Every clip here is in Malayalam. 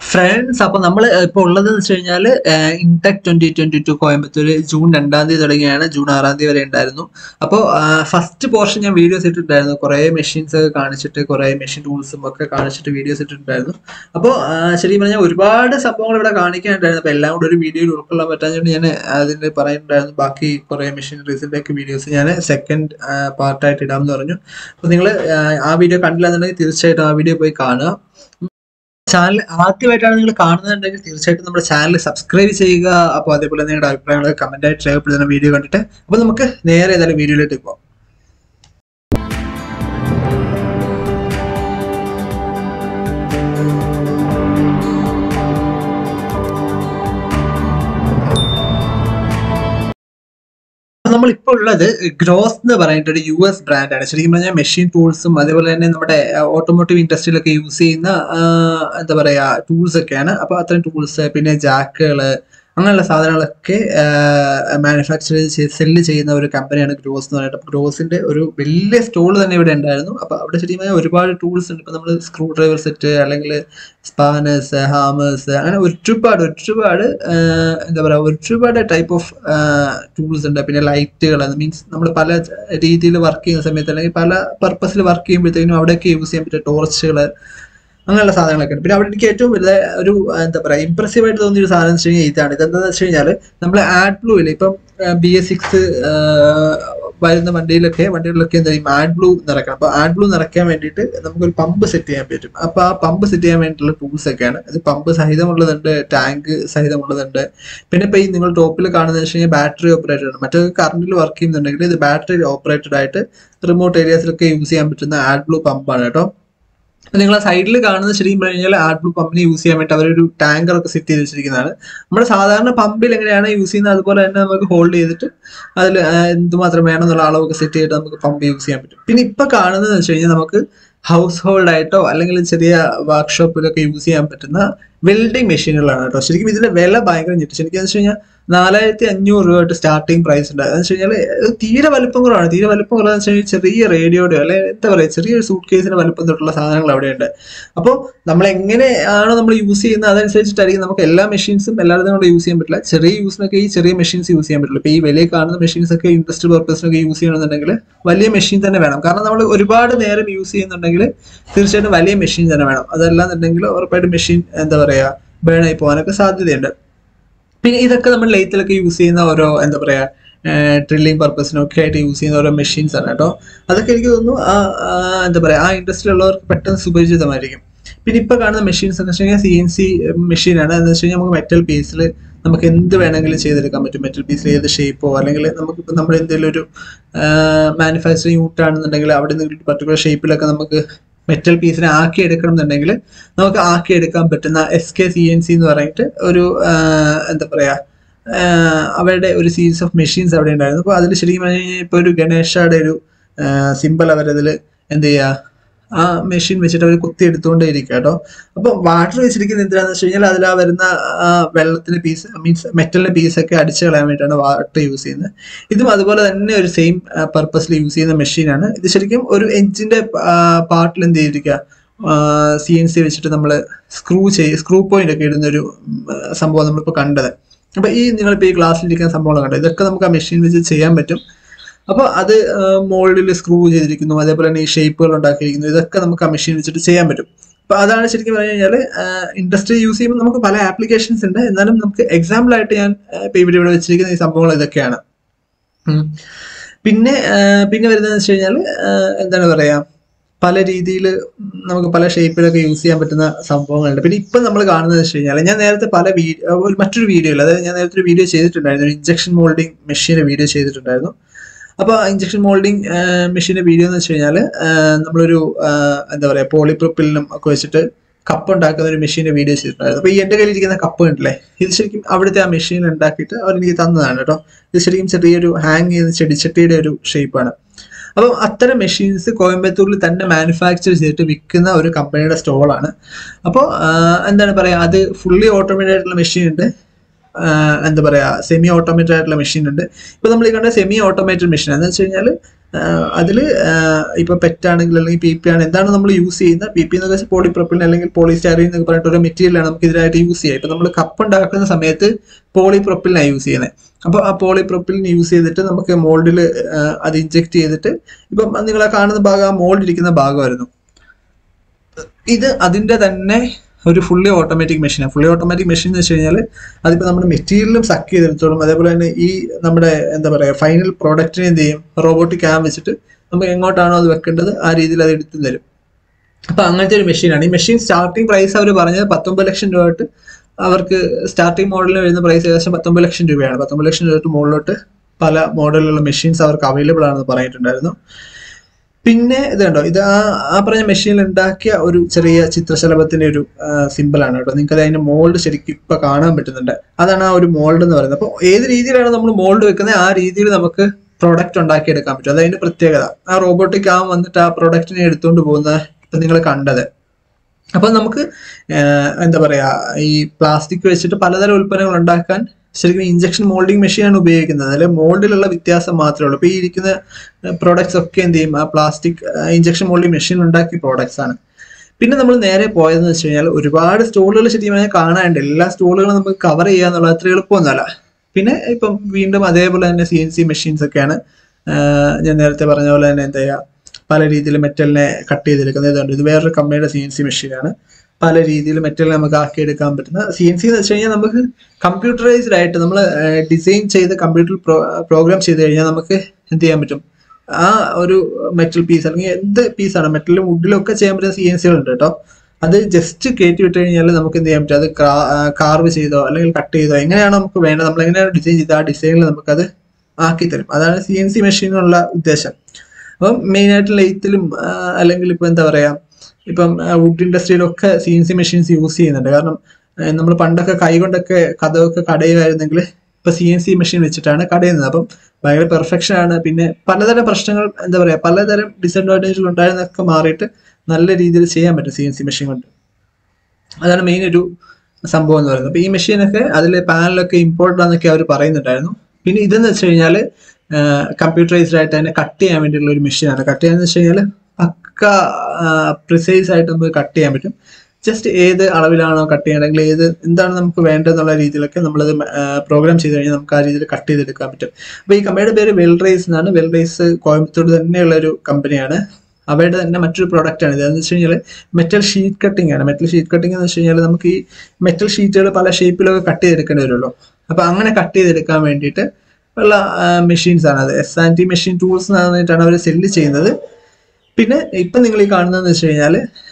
ഫ്രണ്ട്സ് അപ്പൊ നമ്മൾ ഇപ്പോൾ ഉള്ളത് വെച്ച് കഴിഞ്ഞാൽ intake twenty twenty two Coimbatore June രണ്ടാം തീയതി തുടങ്ങിയാണ് ജൂൺ ആറാം തീയതി വരെ ഉണ്ടായിരുന്നു അപ്പോൾ ഫസ്റ്റ് പോർഷൻ ഞാൻ വീഡിയോസ് ഇട്ടിട്ടുണ്ടായിരുന്നു കുറേ മെഷീൻസ് ഒക്കെ കാണിച്ചിട്ട് കുറേ മെഷീൻ ടൂൾസും ഒക്കെ കാണിച്ചിട്ട് വീഡിയോസ് ഇട്ടിട്ടുണ്ടായിരുന്നു അപ്പോൾ ശരിക്കും പറഞ്ഞാൽ ഒരുപാട് സംഭവങ്ങൾ ഇവിടെ കാണിക്കാനുണ്ടായിരുന്നു അപ്പോൾ എല്ലാം കൂടെ ഒരു വീഡിയോയിൽ ഉൾക്കൊള്ളാൻ പറ്റാഞ്ഞുകൊണ്ട് ഞാൻ അതിൽ പറയുന്നുണ്ടായിരുന്നു ബാക്കി കുറേ മെഷീനറീസിൻ്റെ ഒക്കെ വീഡിയോസ് ഞാൻ സെക്കൻഡ് പാർട്ടായിട്ട് ഇടാമെന്ന് പറഞ്ഞു അപ്പോൾ നിങ്ങൾ ആ വീഡിയോ കണ്ടില്ല എന്നുണ്ടെങ്കിൽ തീർച്ചയായിട്ടും ആ വീഡിയോ പോയി കാണുക ചാനൽ ആദ്യമായിട്ടാണ് നിങ്ങൾ കാണുന്നുണ്ടെങ്കിൽ തീർച്ചയായിട്ടും നമ്മുടെ ചാനൽ സബ്സ്ക്രൈബ് ചെയ്യുക അപ്പോൾ അതേപോലെ നിങ്ങളുടെ അഭിപ്രായങ്ങൾ കമന്റ് ആയിട്ട് രേഖപ്പെടുത്തുന്ന വീഡിയോ കണ്ടിട്ട് അപ്പോൾ നമുക്ക് നേരെ ഏതായാലും വീഡിയോയിലേക്ക് പോകാം നമ്മൾ ഇപ്പോൾ ഉള്ളത് ഗ്രോസ് എന്ന് പറഞ്ഞിട്ട് ഒരു യു എസ് ബ്രാൻഡാണ് ശരിക്കും പറഞ്ഞാൽ മെഷീൻ ടൂൾസും അതേപോലെ തന്നെ നമ്മുടെ ഓട്ടോമോട്ടീവ് ഇൻഡസ്ട്രിയിലൊക്കെ യൂസ് ചെയ്യുന്ന എന്താ പറയാ ടൂൾസ് ഒക്കെയാണ് അപ്പോൾ അത്തരം ടൂൾസ് പിന്നെ ജാക്കുകള് അങ്ങനെയുള്ള സാധനങ്ങളൊക്കെ മാനുഫാക്ചർ ചെയ്ത് സെല്ല് ചെയ്യുന്ന ഒരു കമ്പനിയാണ് ഗ്രോസ് എന്ന് പറയുന്നത് അപ്പോൾ ഗ്രോസിന്റെ ഒരു വലിയ സ്റ്റോൾ തന്നെ ഇവിടെ ഉണ്ടായിരുന്നു അപ്പോൾ അവിടെ ശരിക്കും പറഞ്ഞാൽ ഒരുപാട് ടൂൾസ് ഉണ്ട് ഇപ്പോൾ നമ്മൾ സ്ക്രൂ ഡ്രൈവർ സെറ്റ് അല്ലെങ്കിൽ സ്പാനേഴ്സ് ഹാമേഴ്സ് അങ്ങനെ ഒരുപാട് ഒരുപാട് എന്താ പറയുക ഒരുപാട് ടൈപ്പ് ഓഫ് ടൂൾസ് ഉണ്ട് പിന്നെ ലൈറ്റുകൾ മീൻസ് നമ്മൾ പല രീതിയിൽ വർക്ക് ചെയ്യുന്ന സമയത്ത് അല്ലെങ്കിൽ പല പർപ്പസിൽ വർക്ക് ചെയ്യുമ്പോഴത്തേക്കും അവിടെയൊക്കെ യൂസ് ചെയ്യാൻ പറ്റിയ ടോർച്ചുകൾ അങ്ങനെയുള്ള സാധനങ്ങളൊക്കെ ഉണ്ട് പിന്നെ അവിടെ എനിക്ക് ഏറ്റവും വലിയ ഒരു എന്താ പറയുക ഇമ്പ്രസീവ് ആയിട്ട് തോന്നിയ ഒരു സാധനം എന്ന് വെച്ച് കഴിഞ്ഞാൽ ഇതാണ് ഇതെന്താണെന്ന് വെച്ച് കഴിഞ്ഞാൽ നമ്മൾ ആഡ് ബ്ലൂ ഇല്ല ഇപ്പം ബി എസ് സിക്സ് വരുന്ന വണ്ടിയിലൊക്കെ വണ്ടികളിലൊക്കെ എന്താ ചെയ്യും ആഡ് ബ്ലൂ നിറയ്ക്കണം അപ്പോൾ ആഡ് ബ്ലൂ നിറയ്ക്കാൻ വേണ്ടിയിട്ട് നമുക്കൊരു പമ്പ് സെറ്റ് ചെയ്യാൻ പറ്റും അപ്പോൾ ആ പമ്പ് സെറ്റ് ചെയ്യാൻ വേണ്ടിയിട്ടുള്ള ടൂൾസ് ഒക്കെയാണ് ഇത് പമ്പ് സഹിതമുള്ളതുണ്ട് ടാങ്ക് സഹിതമുള്ളതുണ്ട് പിന്നെ ഇപ്പോൾ ഈ നിങ്ങൾ ടോപ്പിൽ കാണുന്നത് വെച്ച് കഴിഞ്ഞാൽ ബാറ്ററി ഓപ്പറേറ്റഡ് ആണ് മറ്റേ കറണ്ടിൽ വർക്ക് ചെയ്യുന്നുണ്ടെങ്കിൽ ഇത് ബാറ്ററി ഓപ്പറേറ്റഡ് ആയിട്ട് റിമോട്ട് ഏരിയാസിലൊക്കെ യൂസ് ചെയ്യാൻ പറ്റുന്ന ആഡ് ബ്ലൂ പമ്പാണ് കേട്ടോ നിങ്ങൾ ആ സൈഡിൽ കാണുന്നത് ശരിക്കും പറഞ്ഞു കഴിഞ്ഞാൽ ആഡ് ബ്ലൂ പമ്പിന് യൂസ് ചെയ്യാൻ വേണ്ടി അവരൊരു ടാങ്കർ ഒക്കെ സെറ്റ് ചെയ്ത് വെച്ചിരിക്കുന്നതാണ് നമ്മുടെ സാധാരണ പമ്പിൽ എങ്ങനെയാണ് യൂസ് ചെയ്യുന്നത് അതുപോലെ തന്നെ നമുക്ക് ഹോൾഡ് ചെയ്തിട്ട് അതിൽ എന്തുമാത്രം വേണം എന്നുള്ള അളവൊക്കെ സെറ്റ് ചെയ്തിട്ട് നമുക്ക് പമ്പ് യൂസ് ചെയ്യാൻ പറ്റും പിന്നെ ഇപ്പൊ കാണുന്നത് വെച്ച് കഴിഞ്ഞാൽ നമുക്ക് ഹൗസ് ഹോൾഡ് ആയിട്ടോ അല്ലെങ്കിൽ ചെറിയ വർക്ക്ഷോപ്പിലൊക്കെ യൂസ് ചെയ്യാൻ പറ്റുന്ന വെൽഡിങ് മെഷീനുകളാണ് കേട്ടോ ശരിക്കും ഇതിന്റെ വില ഭയങ്കര ഞെട്ടിച്ചു എനിക്ക് വെച്ച് കഴിഞ്ഞാൽ നാലായിരത്തി അഞ്ഞൂറ് രൂപ തൊട്ട് സ്റ്റാർട്ടിംഗ് പ്രൈസ് ഉണ്ട് അതെന്ന് വെച്ച് കഴിഞ്ഞാൽ തീരെ വലുപ്പം കുറവാണ് തീരെ വലുപ്പം കുറവെന്ന് വെച്ച് കഴിഞ്ഞാൽ ചെറിയ റേഡിയോയുടെ അല്ലെ എന്താ പറയുക ചെറിയൊരു സൂട്ട് കേസിന്റെ വലുപ്പം തൊട്ടുള്ള സാധനങ്ങൾ അവിടെയുണ്ട് അപ്പോൾ നമ്മൾ എങ്ങനെയാണോ നമ്മൾ യൂസ് ചെയ്യുന്നത് അതനുസരിച്ചിട്ടായിരിക്കും നമുക്ക് എല്ലാ മെഷീൻസും എല്ലായിടത്തും കൂടെ യൂസ് ചെയ്യാൻ പറ്റില്ല ചെറിയ യൂസിനൊക്കെ ഈ ചെറിയ മെഷീൻസ് യൂസ് ചെയ്യാൻ പറ്റില്ല ഇപ്പോൾ ഈ വിലയിൽ കാണുന്ന മെഷീൻസ് ഒക്കെ ഇൻഡസ്ട്രി പർപ്പസിനൊക്കെ യൂസ് ചെയ്യണമെന്നുണ്ടെങ്കിൽ വലിയ മെഷീൻ തന്നെ വേണം കാരണം നമ്മൾ ഒരുപാട് നേരം യൂസ് ചെയ്യുന്നുണ്ടെങ്കിൽ തീർച്ചയായിട്ടും വലിയ മെഷീൻ തന്നെ വേണം അതല്ലാന്നുണ്ടെങ്കിൽ ഉറപ്പായിട്ട് മെഷീൻ എന്താ പറയുക ബേൺ ആയി പോകാനൊക്കെ സാധ്യതയുണ്ട് പിന്നെ ഇതൊക്കെ നമ്മൾ ലെയ്ത്തിലൊക്കെ യൂസ് ചെയ്യുന്ന ഓരോ എന്താ പറയാ ഡ്രില്ലിംഗ് പർപ്പസിനൊക്കെ ആയിട്ട് യൂസ് ചെയ്യുന്ന ഓരോ മെഷീൻസ് ആണ് കേട്ടോ അതൊക്കെ എനിക്ക് തോന്നുന്നു ആ എന്താ പറയാ ആ ഇൻഡസ്ട്രിയിലുള്ളവർക്ക് പെട്ടെന്ന് സുപരിചിതമായിരിക്കും പിന്നെ ഇപ്പൊ കാണുന്ന മെഷീൻസ് എന്ന് വെച്ച് കഴിഞ്ഞാൽ സി എൻ സി മെഷീനാണ് എന്ന് വെച്ച് കഴിഞ്ഞാൽ നമുക്ക് മെറ്റൽ പീസിൽ നമുക്ക് എന്ത് വേണമെങ്കിലും ചെയ്തെടുക്കാൻ പറ്റും മെറ്റൽ പീസിൽ ഏത് ഷേപ്പോ അല്ലെങ്കിൽ നമുക്കിപ്പോൾ നമ്മൾ എന്തെങ്കിലും ഒരു മാനുഫാക്ചറിങ് യൂട്ട് ആണെന്നുണ്ടെങ്കിൽ അവിടെ നിന്ന് പർട്ടിക്കുലർ ഷേപ്പിലൊക്കെ നമുക്ക് മെറ്റൽ പീസിനെ ആക്കി എടുക്കണം എന്നുണ്ടെങ്കിൽ നമുക്ക് ആക്കി എടുക്കാൻ പറ്റുന്ന S K C N C എന്ന് പറഞ്ഞിട്ട് ഒരു എന്താ പറയാ അവരുടെ ഒരു സീരീസ് ഓഫ് മെഷീൻസ് അവിടെ ഉണ്ടായിരുന്നു അപ്പോൾ അതിൽ ശരിക്കും പറഞ്ഞു കഴിഞ്ഞാൽ ഇപ്പോൾ ഒരു ഗണേഷയുടെ ഒരു സിമ്പിൾ അവരതിൽ എന്ത് ചെയ്യുക ആ മെഷീൻ വെച്ചിട്ട് അവർ കുത്തി എടുത്തുകൊണ്ടേ ഇരിക്കുക കേട്ടോ അപ്പോൾ വാട്ടർ വെച്ചിരിക്കുന്നത് എന്തിനാന്ന് വെച്ച് കഴിഞ്ഞാൽ അതിൽ ആ വരുന്ന വെള്ളത്തിന്റെ പീസ് മീൻസ് മെറ്റലിന്റെ പീസൊക്കെ അടിച്ചു കളയാൻ വേണ്ടിയിട്ടാണ് വാട്ടർ യൂസ് ചെയ്യുന്നത് ഇതും അതുപോലെ തന്നെ ഒരു സെയിം പർപ്പസിൽ യൂസ് ചെയ്യുന്ന മെഷീനാണ് ഇത് ശരിക്കും ഒരു എഞ്ചിന്റെ പാർട്ടിൽ എന്ത് ചെയ്തിരിക്കുക സി എൻ സി വെച്ചിട്ട് നമ്മൾ സ്ക്രൂ ചെയ്ത് സ്ക്രൂ പോയിന്റ് ഒക്കെ ഇടുന്ന ഒരു സംഭവം നമ്മളിപ്പോൾ കണ്ടത് അപ്പൊ ഈ നിങ്ങളിപ്പോൾ ഈ ഗ്ലാസ്സിലിരിക്കുന്ന സംഭവങ്ങൾ കണ്ടത് ഇതൊക്കെ നമുക്ക് ആ മെഷീൻ വെച്ച് ചെയ്യാൻ പറ്റും അപ്പോൾ അത് മോൾഡിൽ സ്ക്രൂ ചെയ്തിരിക്കുന്നു അതേപോലെ തന്നെ ഈ ഷേപ്പുകൾ ഉണ്ടാക്കിയിരിക്കുന്നു ഇതൊക്കെ നമുക്ക് ആ മെഷീൻ വെച്ചിട്ട് ചെയ്യാൻ പറ്റും അപ്പൊ അതാണ് ശരിക്കും പറഞ്ഞു കഴിഞ്ഞാൽ ഇൻഡസ്ട്രി യൂസ് ചെയ്യുമ്പോൾ നമുക്ക് പല ആപ്ലിക്കേഷൻസ് ഉണ്ട് എന്നാലും നമുക്ക് എക്സാമ്പിൾ ആയിട്ട് ഞാൻ ഇപ്പൊ ഇവിടെ ഇവിടെ വെച്ചിരിക്കുന്ന ഈ സംഭവങ്ങൾ ഇതൊക്കെയാണ് പിന്നെ പിന്നെ വരുന്നതെന്ന് വെച്ച് കഴിഞ്ഞാൽ എന്താണ് പറയാ പല രീതിയിൽ നമുക്ക് പല ഷേപ്പിലൊക്കെ യൂസ് ചെയ്യാൻ പറ്റുന്ന സംഭവങ്ങളുണ്ട് പിന്നെ ഇപ്പം നമ്മൾ കാണുന്നത് വെച്ച് കഴിഞ്ഞാൽ ഞാൻ നേരത്തെ പല വീഡിയോ മറ്റൊരു വീഡിയോയിൽ അതായത് ഞാൻ നേരത്തെ ഒരു വീഡിയോ ചെയ്തിട്ടുണ്ടായിരുന്നു ഒരു ഇഞ്ചക്ഷൻ മോൾഡിംഗ് മെഷീൻ്റെ വീഡിയോ ചെയ്തിട്ടുണ്ടായിരുന്നു അപ്പോൾ ഇഞ്ചക്ഷൻ മോൾഡിംഗ് മെഷീൻ്റെ വീഡിയോ എന്ന് വെച്ച് കഴിഞ്ഞാൽ നമ്മളൊരു എന്താ പറയുക പോളിപ്രോപ്പിലിനും ഒക്കെ വെച്ചിട്ട് കപ്പ് ഉണ്ടാക്കുന്ന ഒരു മെഷീൻ്റെ വീഡിയോ ചെയ്തിട്ടുണ്ടായിരുന്നു അപ്പോൾ ഈ എൻ്റെ കയ്യിലിരിക്കുന്ന കപ്പ് ഉണ്ടല്ലേ ഇത് ശരിക്കും അവിടുത്തെ ആ മെഷീൻ ഉണ്ടാക്കിയിട്ട് അവർ എനിക്ക് തന്നതാണ് കേട്ടോ ഇത് ശരിക്കും ചെറിയൊരു ഹാങ് ചെയ്ത ചെടിച്ചട്ടിയുടെ ഒരു ഷേപ്പാണ് അപ്പം അത്തരം മെഷീൻസ് കോയമ്പത്തൂരിൽ തന്നെ മാനുഫാക്ചർ ചെയ്തിട്ട് വിൽക്കുന്ന ഒരു കമ്പനിയുടെ സ്റ്റോളാണ് അപ്പോൾ എന്താണ് പറയുക അത് ഫുള്ളി ഓട്ടോമേറ്റഡ് ആയിട്ടുള്ള മെഷീൻ ഉണ്ട് എന്താ പറയാ സെമി ഓട്ടോമേറ്റഡ് ആയിട്ടുള്ള മെഷീൻ ഉണ്ട് ഇപ്പൊ നമ്മൾ ഈ കണ്ട സെമി ഓട്ടോമേറ്റഡ് മെഷീൻ എന്ന് വെച്ച് കഴിഞ്ഞാൽ അതിൽ ഇപ്പൊ പെറ്റ് ആണെങ്കിൽ അല്ലെങ്കിൽ പി പി ആണ് എന്താണ് നമ്മൾ യൂസ് ചെയ്യുന്ന പി പി എന്ന് വെച്ചാൽ പോളിപ്രൊപ്പിൻ അല്ലെങ്കിൽ പോളിസ്റ്റാറിൻ എന്നൊക്കെ പറഞ്ഞിട്ട് ഒരു മെറ്റീരിയലാണ് നമുക്ക് ഇതിനായിട്ട് യൂസ് ചെയ്യുക ഇപ്പൊ നമ്മൾ കപ്പ് ഉണ്ടാക്കുന്ന സമയത്ത് പോളിപ്രൊപ്പിലാണ് യൂസ് ചെയ്യുന്നത് അപ്പോൾ ആ പോളിപ്രൊപ്പിലിൻ യൂസ് ചെയ്തിട്ട് നമുക്ക് മോൾഡിൽ അത് ഇഞ്ചെക്ട് ചെയ്തിട്ട് ഇപ്പം നിങ്ങൾ കാണുന്ന ഭാഗം ആ മോൾഡ് ഇരിക്കുന്ന ഭാഗമായിരുന്നു ഇത് അതിന്റെ തന്നെ ഒരു ഫുള്ളി ഓട്ടോമാറ്റിക് മെഷീനാണ് ഫുള്ളി ഓട്ടോമാറ്റിക് മെഷീൻ എന്ന് വെച്ച് കഴിഞ്ഞാൽ അതിപ്പോൾ നമ്മുടെ മെറ്റീരിയലും സക്ക് ചെയ്തെടുത്തോളും അതേപോലെ തന്നെ ഈ നമ്മുടെ എന്താ പറയുക ഫൈനൽ പ്രോഡക്റ്റിനെ എന്ത് ചെയ്യും റോബോട്ടിക് ആം വെച്ചിട്ട് നമുക്ക് എങ്ങോട്ടാണോ അത് വെക്കേണ്ടത് ആ രീതിയിൽ അത് എടുത്തു തരും അപ്പൊ അങ്ങനത്തെ ഒരു മെഷീനാണ് ഈ മെഷീൻ സ്റ്റാർട്ടിംഗ് പ്രൈസ് അവർ പറഞ്ഞത് പത്തൊമ്പത് ലക്ഷം രൂപ തൊട്ട് അവർക്ക് സ്റ്റാർട്ടിംഗ് മോഡലിന് വരുന്ന പ്രൈസ് ഏകദേശം പത്തൊമ്പത് ലക്ഷം രൂപയാണ് പത്തൊമ്പത് ലക്ഷം രൂപ തൊട്ട് മുകളിലോട്ട് പല മോഡലിലുള്ള മെഷീൻസ് അവർക്ക് അവൈലബിൾ ആണെന്ന് പറഞ്ഞിട്ടുണ്ടായിരുന്നു പിന്നെ ഇത് കണ്ടോ ഇത് ആ ആ പറഞ്ഞ മെഷീനിൽ ഉണ്ടാക്കിയ ഒരു ചെറിയ ചിത്രശലഭത്തിന്റെ ഒരു സിമ്പിളാണ് കേട്ടോ നിങ്ങൾക്ക് അത് അതിന്റെ മോൾഡ് ശരിക്കും ഇപ്പൊ കാണാൻ പറ്റുന്നുണ്ട് അതാണ് ആ ഒരു മോൾഡ് എന്ന് പറയുന്നത് അപ്പോൾ ഏത് രീതിയിലാണ് നമ്മൾ മോൾഡ് വെക്കുന്നത് ആ രീതിയിൽ നമുക്ക് പ്രോഡക്റ്റ് ഉണ്ടാക്കിയെടുക്കാൻ പറ്റും അത് അതിന്റെ പ്രത്യേകത ആ റോബോട്ടിക് ആം വന്നിട്ട് ആ പ്രോഡക്റ്റിനെ എടുത്തുകൊണ്ട് പോകുന്ന ഇപ്പൊ നിങ്ങൾ കണ്ടത് അപ്പൊ നമുക്ക് എന്താ പറയാ ഈ പ്ലാസ്റ്റിക് വെച്ചിട്ട് പലതരം ഉൽപ്പന്നങ്ങൾ ഉണ്ടാക്കാൻ ശരിക്കും ഇഞ്ചക്ഷൻ മോൾഡിംഗ് മെഷീനാണ് ഉപയോഗിക്കുന്നത് അതിൽ മോൾഡിലുള്ള വ്യത്യാസം മാത്രമേ ഉള്ളൂ ഇപ്പൊ ഈ ഇരിക്കുന്ന പ്രോഡക്ട്സ് ഒക്കെ എന്ത് ചെയ്യും ആ പ്ലാസ്റ്റിക് ഇഞ്ചക്ഷൻ മോൾഡിംഗ് മെഷീൻ ഉണ്ടാക്കിയ പ്രോഡക്ട്സ് ആണ് പിന്നെ നമ്മൾ നേരെ പോയതെന്ന് വെച്ച് കഴിഞ്ഞാൽ ഒരുപാട് സ്റ്റോളുകൾ ശരിക്കും പറഞ്ഞാൽ കാണാനുണ്ട് എല്ലാ സ്റ്റോളുകളും നമുക്ക് കവർ ചെയ്യാന്നുള്ളത് അത്ര എളുപ്പമൊന്നുമല്ല പിന്നെ ഇപ്പം വീണ്ടും അതേപോലെ തന്നെ സി എൻ സി മെഷീൻസ് ഒക്കെയാണ് ഞാൻ നേരത്തെ പറഞ്ഞ പോലെ തന്നെ എന്താ ചെയ്യുക പല രീതിയിൽ മെറ്റലിനെ കട്ട് ചെയ്തെടുക്കുന്നത് ഇതുണ്ട് ഇത് വേറൊരു കമ്പനിയുടെ സി എൻ സി മെഷീനാണ് പല രീതിയിൽ മെറ്റൽ നമുക്ക് ആക്കിയെടുക്കാൻ പറ്റുന്ന സി എൻ സി എന്ന് വെച്ച് കഴിഞ്ഞാൽ നമുക്ക് കമ്പ്യൂട്ടറൈസ്ഡ് ആയിട്ട് നമ്മൾ ഡിസൈൻ ചെയ്ത് കമ്പ്യൂട്ടറിൽ പ്രോഗ്രാം ചെയ്ത് കഴിഞ്ഞാൽ നമുക്ക് എന്ത് ചെയ്യാൻ പറ്റും ആ ഒരു മെറ്റൽ പീസ് അല്ലെങ്കിൽ എന്ത് പീസാണ് മെറ്റലും വുഡിലും ഒക്കെ ചെയ്യാൻ പറ്റുന്ന സി എൻ സികളുണ്ട് കേട്ടോ അത് ജസ്റ്റ് കയറ്റി വിട്ട് കഴിഞ്ഞാൽ നമുക്ക് എന്ത് ചെയ്യാൻ പറ്റും അത് കാർവ് ചെയ്തോ അല്ലെങ്കിൽ കട്ട് ചെയ്തോ എങ്ങനെയാണോ നമുക്ക് വേണ്ടത് നമ്മൾ എങ്ങനെയാണ് ഡിസൈൻ ചെയ്ത് ആ ഡിസൈനിൽ നമുക്കത് ആക്കി തരും അതാണ് സി എൻ സി മെഷീനുള്ള ഉദ്ദേശം അപ്പം മെയിനായിട്ട് ലെയ്ത്തിലും അല്ലെങ്കിൽ ഇപ്പം എന്താ പറയാ ഇപ്പം വുഡ് ഇൻഡസ്ട്രിയിലൊക്കെ C N C machines use ചെയ്യുന്നുണ്ട് കാരണം നമ്മൾ പണ്ടൊക്കെ കൈകൊണ്ടൊക്കെ കഥയൊക്കെ കടയുമായിരുന്നെങ്കിൽ ഇപ്പൊ സി എൻ സി മെഷീൻ വെച്ചിട്ടാണ് കടയുന്നത് അപ്പം ഭയങ്കര പെർഫെക്ഷൻ ആണ് പിന്നെ പലതരം പ്രശ്നങ്ങൾ എന്താ പറയാ പലതരം ഡിസഡ്വാൻറ്റേജുകൾ ഉണ്ടായിരുന്നൊക്കെ മാറിയിട്ട് നല്ല രീതിയിൽ ചെയ്യാൻ പറ്റും സി എൻ സി മെഷീൻ കൊണ്ട് അതാണ് മെയിൻ ഒരു സംഭവം എന്ന് പറയുന്നത് അപ്പൊ ഈ മെഷീനൊക്കെ അതിൽ പാനലൊക്കെ ഇമ്പോർട്ടൻ്റ് ആണെന്നൊക്കെ അവർ പറയുന്നുണ്ടായിരുന്നു പിന്നെ ഇതെന്ന് വെച്ച് കഴിഞ്ഞാൽ കമ്പ്യൂട്ടറൈസ്ഡ് ആയിട്ട് തന്നെ കട്ട് ചെയ്യാൻ വേണ്ടിയുള്ള ഒരു മെഷീനാണ് കട്ട് ചെയ്യാന്ന് വെച്ച് കഴിഞ്ഞാൽ പക്ക പ്രിസൈസ് ആയിട്ട് നമുക്ക് കട്ട് ചെയ്യാൻ പറ്റും ജസ്റ്റ് ഏത് അളവിലാണോ കട്ട് ചെയ്യണമെങ്കിൽ ഏത് എന്താണ് നമുക്ക് വേണ്ടതെന്നുള്ള രീതിയിലൊക്കെ നമ്മളത് പ്രോഗ്രാം ചെയ്ത് കഴിഞ്ഞാൽ നമുക്ക് ആ രീതിയിൽ കട്ട് ചെയ്തെടുക്കാൻ പറ്റും അപ്പോൾ ഈ കമ്പനിയുടെ പേര് വെൽറൈസ് എന്നാണ് വെൽറൈസ് കോയമ്പത്തൂർ തന്നെയുള്ള ഒരു കമ്പനിയാണ് അവരുടെ തന്നെ മറ്റൊരു പ്രോഡക്റ്റ് ആണ് ഇത് എന്ന് വെച്ച് കഴിഞ്ഞാൽ മെറ്റൽ ഷീറ്റ് കട്ടിംഗ് ആണ് മെറ്റൽ ഷീറ്റ് കട്ടിംഗ് എന്ന് വെച്ച് കഴിഞ്ഞാൽ നമുക്ക് ഈ മെറ്റൽ ഷീറ്റുകൾ പല ഷേപ്പിലൊക്കെ കട്ട് ചെയ്തെടുക്കേണ്ടി വരുമല്ലോ അപ്പോൾ അങ്ങനെ കട്ട് ചെയ്തെടുക്കാൻ വേണ്ടിയിട്ട് ഉള്ള മെഷീൻസ് ആണ് അത് S and T machine tools എന്ന് പറഞ്ഞിട്ടാണ് അവർ സെല്ല് ചെയ്യുന്നത് പിന്നെ ഇപ്പം നിങ്ങൾ ഈ കാണുന്നതെന്ന് വെച്ച് കഴിഞ്ഞാൽ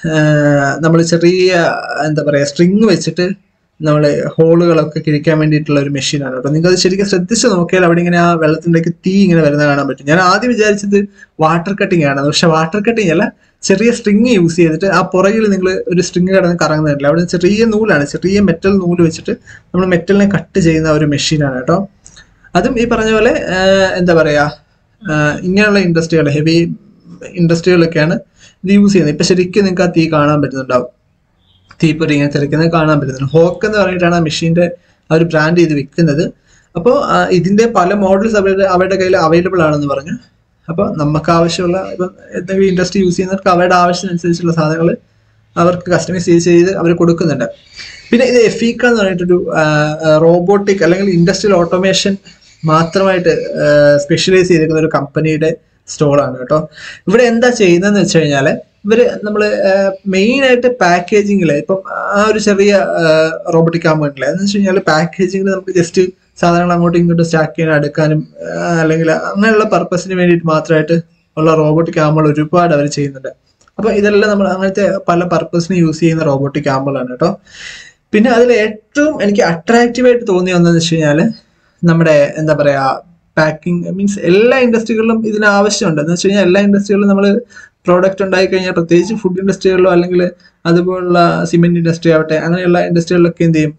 നമ്മൾ ചെറിയ എന്താ പറയുക സ്ട്രിങ് വെച്ചിട്ട് നമ്മൾ ഹോളുകളൊക്കെ കിഴിക്കാൻ വേണ്ടിയിട്ടുള്ള ഒരു മെഷീനാണ് കേട്ടോ നിങ്ങൾക്ക് അത് ശരിക്കും ശ്രദ്ധിച്ച് നോക്കിയാൽ അവിടെ ഇങ്ങനെ ആ വെള്ളത്തിലേക്ക് തീ ഇങ്ങനെ വരുന്ന കാണാൻ പറ്റും ഞാൻ ആദ്യം വിചാരിച്ചത് വാട്ടർ കട്ടിംഗ് ആണ് പക്ഷെ വാട്ടർ കട്ടിംഗ് അല്ല ചെറിയ സ്ട്രിങ് യൂസ് ചെയ്തിട്ട് ആ പുറകിൽ നിങ്ങൾ ഒരു സ്ട്രിങ് കിടന്ന് കറങ്ങുന്നില്ല അവിടെ ചെറിയ നൂലാണ് ചെറിയ മെറ്റൽ നൂല് വെച്ചിട്ട് നമ്മൾ മെറ്റലിനെ കട്ട് ചെയ്യുന്ന ഒരു മെഷീനാണ് കേട്ടോ അതും ഈ പറഞ്ഞ പോലെ എന്താ പറയാ ഇങ്ങനെയുള്ള ഇൻഡസ്ട്രികൾ ഹെവി ഇൻഡസ്ട്രികളൊക്കെയാണ് ഇത് യൂസ് ചെയ്യുന്നത് ഇപ്പൊ ശരിക്കും നിങ്ങൾക്ക് ആ തീ കാണാൻ പറ്റുന്നുണ്ടാവും തീപ്പൊരി ഇങ്ങനെ തെറിക്കുന്നത് കാണാൻ പറ്റുന്നുണ്ട് ഹോക്ക് എന്ന് പറഞ്ഞിട്ടാണ് ആ മെഷീന്റെ ആ ഒരു ബ്രാൻഡ് ചെയ്ത് വിൽക്കുന്നത് അപ്പോൾ ഇതിന്റെ പല മോഡൽസ് അവരുടെ അവരുടെ കയ്യിൽ അവൈലബിൾ ആണെന്ന് പറഞ്ഞു അപ്പോൾ നമുക്ക് ആവശ്യമുള്ള ഇപ്പം എന്തെങ്കിലും ഇൻഡസ്ട്രി യൂസ് ചെയ്യുന്നവർക്ക് അവരുടെ ആവശ്യത്തിനനുസരിച്ചുള്ള സാധനങ്ങൾ അവർക്ക് കസ്റ്റമൈസ് ചെയ്ത് അവർ കൊടുക്കുന്നുണ്ട് പിന്നെ ഇത് എഫീക്ക എന്ന് പറഞ്ഞിട്ടൊരു റോബോട്ടിക് അല്ലെങ്കിൽ ഇൻഡസ്ട്രിയൽ ഓട്ടോമേഷൻ മാത്രമായിട്ട് സ്പെഷ്യലൈസ് ചെയ്തിരിക്കുന്ന ഒരു കമ്പനിയുടെ സ്റ്റോറാണ് കേട്ടോ ഇവിടെ എന്താ ചെയ്യുന്നതെന്ന് വെച്ച് കഴിഞ്ഞാൽ ഇവര് നമ്മൾ മെയിൻ ആയിട്ട് പാക്കേജിങ്ങിൽ ഇപ്പം ആ ഒരു ചെറിയ റോബോട്ടിക് ആകുമ്പോഴല്ലേ എന്ന് വെച്ച് കഴിഞ്ഞാൽ പാക്കേജിങ്ങിൽ നമുക്ക് ജസ്റ്റ് സാധനങ്ങൾ അങ്ങോട്ടും ഇങ്ങോട്ടും സ്റ്റാക്ക് ചെയ്യാൻ എടുക്കാനും അല്ലെങ്കിൽ അങ്ങനെയുള്ള പർപ്പസിന് വേണ്ടിയിട്ട് മാത്രമായിട്ട് ഉള്ള റോബോട്ടിക് ആകുമ്പോൾ ഒരുപാട് അവർ ചെയ്യുന്നുണ്ട് അപ്പൊ ഇതെല്ലാം നമ്മൾ അങ്ങനത്തെ പല പർപ്പസിന് യൂസ് ചെയ്യുന്ന റോബോട്ടിക് ആകുമ്പോഴാണ് കേട്ടോ പിന്നെ അതിൽ ഏറ്റവും എനിക്ക് അട്രാക്റ്റീവ് ആയിട്ട് തോന്നിയ ഒന്നെന്ന് വെച്ച് കഴിഞ്ഞാൽ നമ്മുടെ എന്താ പറയാ പാക്കിംഗ് മീൻസ് എല്ലാ ഇൻഡസ്ട്രികളിലും ഇതിന് ആവശ്യമുണ്ട് എന്ന് വെച്ച് കഴിഞ്ഞാൽ എല്ലാ ഇൻഡസ്ട്രികളിലും നമ്മൾ പ്രോഡക്റ്റ് ഉണ്ടായി കഴിഞ്ഞാൽ പ്രത്യേകിച്ച് ഫുഡ് ഇൻഡസ്ട്രികളിലോ അല്ലെങ്കിൽ അതുപോലുള്ള സിമെന്റ് ഇൻഡസ്ട്രി ആവട്ടെ അങ്ങനെയുള്ള ഇൻഡസ്ട്രികളിലൊക്കെ എന്ത് ചെയ്യും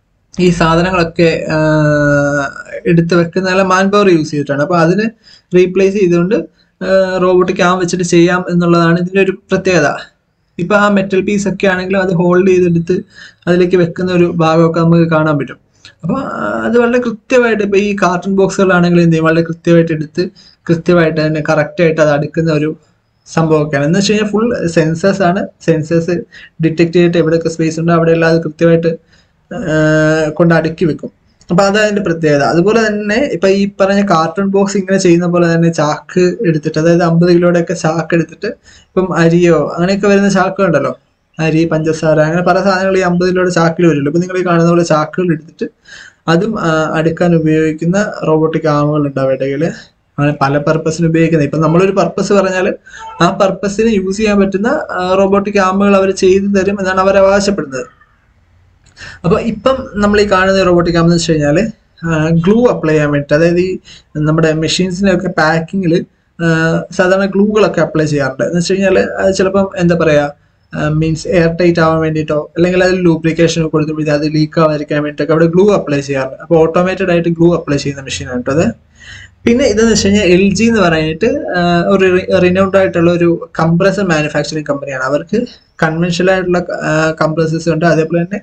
ഈ സാധനങ്ങളൊക്കെ എടുത്ത് വെക്കുന്ന മാൻ പവർ യൂസ് ചെയ്തിട്ടാണ് അപ്പൊ അതിന് റീപ്ലേസ് ചെയ്തുകൊണ്ട് റോബോട്ടിക് ആം വെച്ചിട്ട് ചെയ്യാം എന്നുള്ളതാണ് ഇതിന്റെ ഒരു പ്രത്യേകത ഇപ്പൊ ആ മെറ്റൽ പീസ് ഒക്കെ ആണെങ്കിലും അത് ഹോൾഡ് ചെയ്തെടുത്ത് അതിലേക്ക് വെക്കുന്ന ഒരു ഭാഗമൊക്കെ നമുക്ക് കാണാൻ പറ്റും അപ്പോൾ അത് വളരെ കൃത്യമായിട്ട് ഇപ്പോൾ ഈ കാർട്ടൺ ബോക്സുകളാണെങ്കിൽ എന്ത് ചെയ്യും വളരെ കൃത്യമായിട്ട് എടുത്ത് കൃത്യമായിട്ട് തന്നെ കറക്റ്റായിട്ട് അത് അടുക്കുന്ന ഒരു സംഭവമൊക്കെയാണ് എന്ന് വെച്ച് കഴിഞ്ഞാൽ ഫുൾ സെൻസേഴ്സ് ആണ് സെൻസേഴ്സ് ഡിറ്റക്ട് ചെയ്തിട്ട് എവിടെയൊക്കെ സ്പേസ് ഉണ്ടോ അവിടെയെല്ലാം അത് കൃത്യമായിട്ട് കൊണ്ട് അടുക്കി വെക്കും അപ്പൊ അത് അതിന്റെ പ്രത്യേകത അതുപോലെ തന്നെ ഇപ്പൊ ഈ പറഞ്ഞ കാർട്ടൂൺ ബോക്സ് ഇങ്ങനെ ചെയ്യുന്ന പോലെ തന്നെ ചാക്ക് എടുത്തിട്ട് അതായത് അമ്പത് കിലോയുടെ ഒക്കെ ചാക്ക് എടുത്തിട്ട് ഇപ്പം അരിയോ അങ്ങനെയൊക്കെ വരുന്ന ചാക്കുകൾ ഉണ്ടല്ലോ അരി പഞ്ചസാര അങ്ങനെ പല സാധനങ്ങൾ ഈ അമ്പത് കിലോയുടെ ചാക്കിൽ വരുമല്ലോ ഇപ്പൊ നിങ്ങൾ ഈ കാണുന്ന പോലെ ചാക്കുകൾ എടുത്തിട്ട് അതും ആ, അടുക്കാൻ ഉപയോഗിക്കുന്ന റോബോട്ടിക് ആമുകൾ ഉണ്ട് അവരുടെ കയ്യില് അങ്ങനെ പല പർപ്പസിന് ഉപയോഗിക്കുന്നത് ഇപ്പൊ നമ്മളൊരു പർപ്പസ് പറഞ്ഞാൽ ആ പർപ്പസിന് യൂസ് ചെയ്യാൻ പറ്റുന്ന റോബോട്ടിക് ആമുകൾ അവർ ചെയ്തു തരും എന്നാണ് അവർ അവകാശപ്പെടുന്നത് അപ്പൊ ഇപ്പം നമ്മൾ ഈ കാണുന്ന റോബോട്ടിക് ആമെന്ന് വെച്ച് കഴിഞ്ഞാല് ഗ്ലൂ അപ്ലൈ ചെയ്യാൻ വേണ്ടിയിട്ട് അതായത് ഈ നമ്മുടെ മെഷീൻസിനൊക്കെ പാക്കിങ്ങിൽ സാധാരണ ഗ്ലൂകളൊക്കെ അപ്ലൈ ചെയ്യാറുണ്ട് എന്ന് വെച്ച് കഴിഞ്ഞാൽ അത് ചിലപ്പം എന്താ പറയാ മീൻസ് എയർ ടൈറ്റ് ആവാൻ വേണ്ടിയിട്ടോ അല്ലെങ്കിൽ അതിൽ ലൂബ്രിക്കേഷൻ കൊടുക്കുമ്പോഴത്തേക്ക് അത് ലീക്ക് ആവാതിരിക്കാൻ വേണ്ടിയിട്ടൊക്കെ അവിടെ ഗ്ലൂ അപ്ലൈ ചെയ്യാറുണ്ട് അപ്പോൾ ഓട്ടോമേറ്റഡ് ആയിട്ട് ഗ്ലൂ അപ്ലൈ ചെയ്യുന്ന മെഷീനാണ് കേട്ടോ അത് പിന്നെ ഇതെന്ന് വെച്ച് കഴിഞ്ഞാൽ എൽ ജി എന്ന് പറഞ്ഞിട്ട് ആ, ഒരു റിനൗണ്ട് ആയിട്ടുള്ള ഒരു കംപ്രസർ മാനുഫാക്ചറിങ് കമ്പനിയാണ് അവർക്ക് കൺവെൻഷനൽ ആയിട്ടുള്ള കംപ്രസേഴ്സ് ഉണ്ട് അതേപോലെ തന്നെ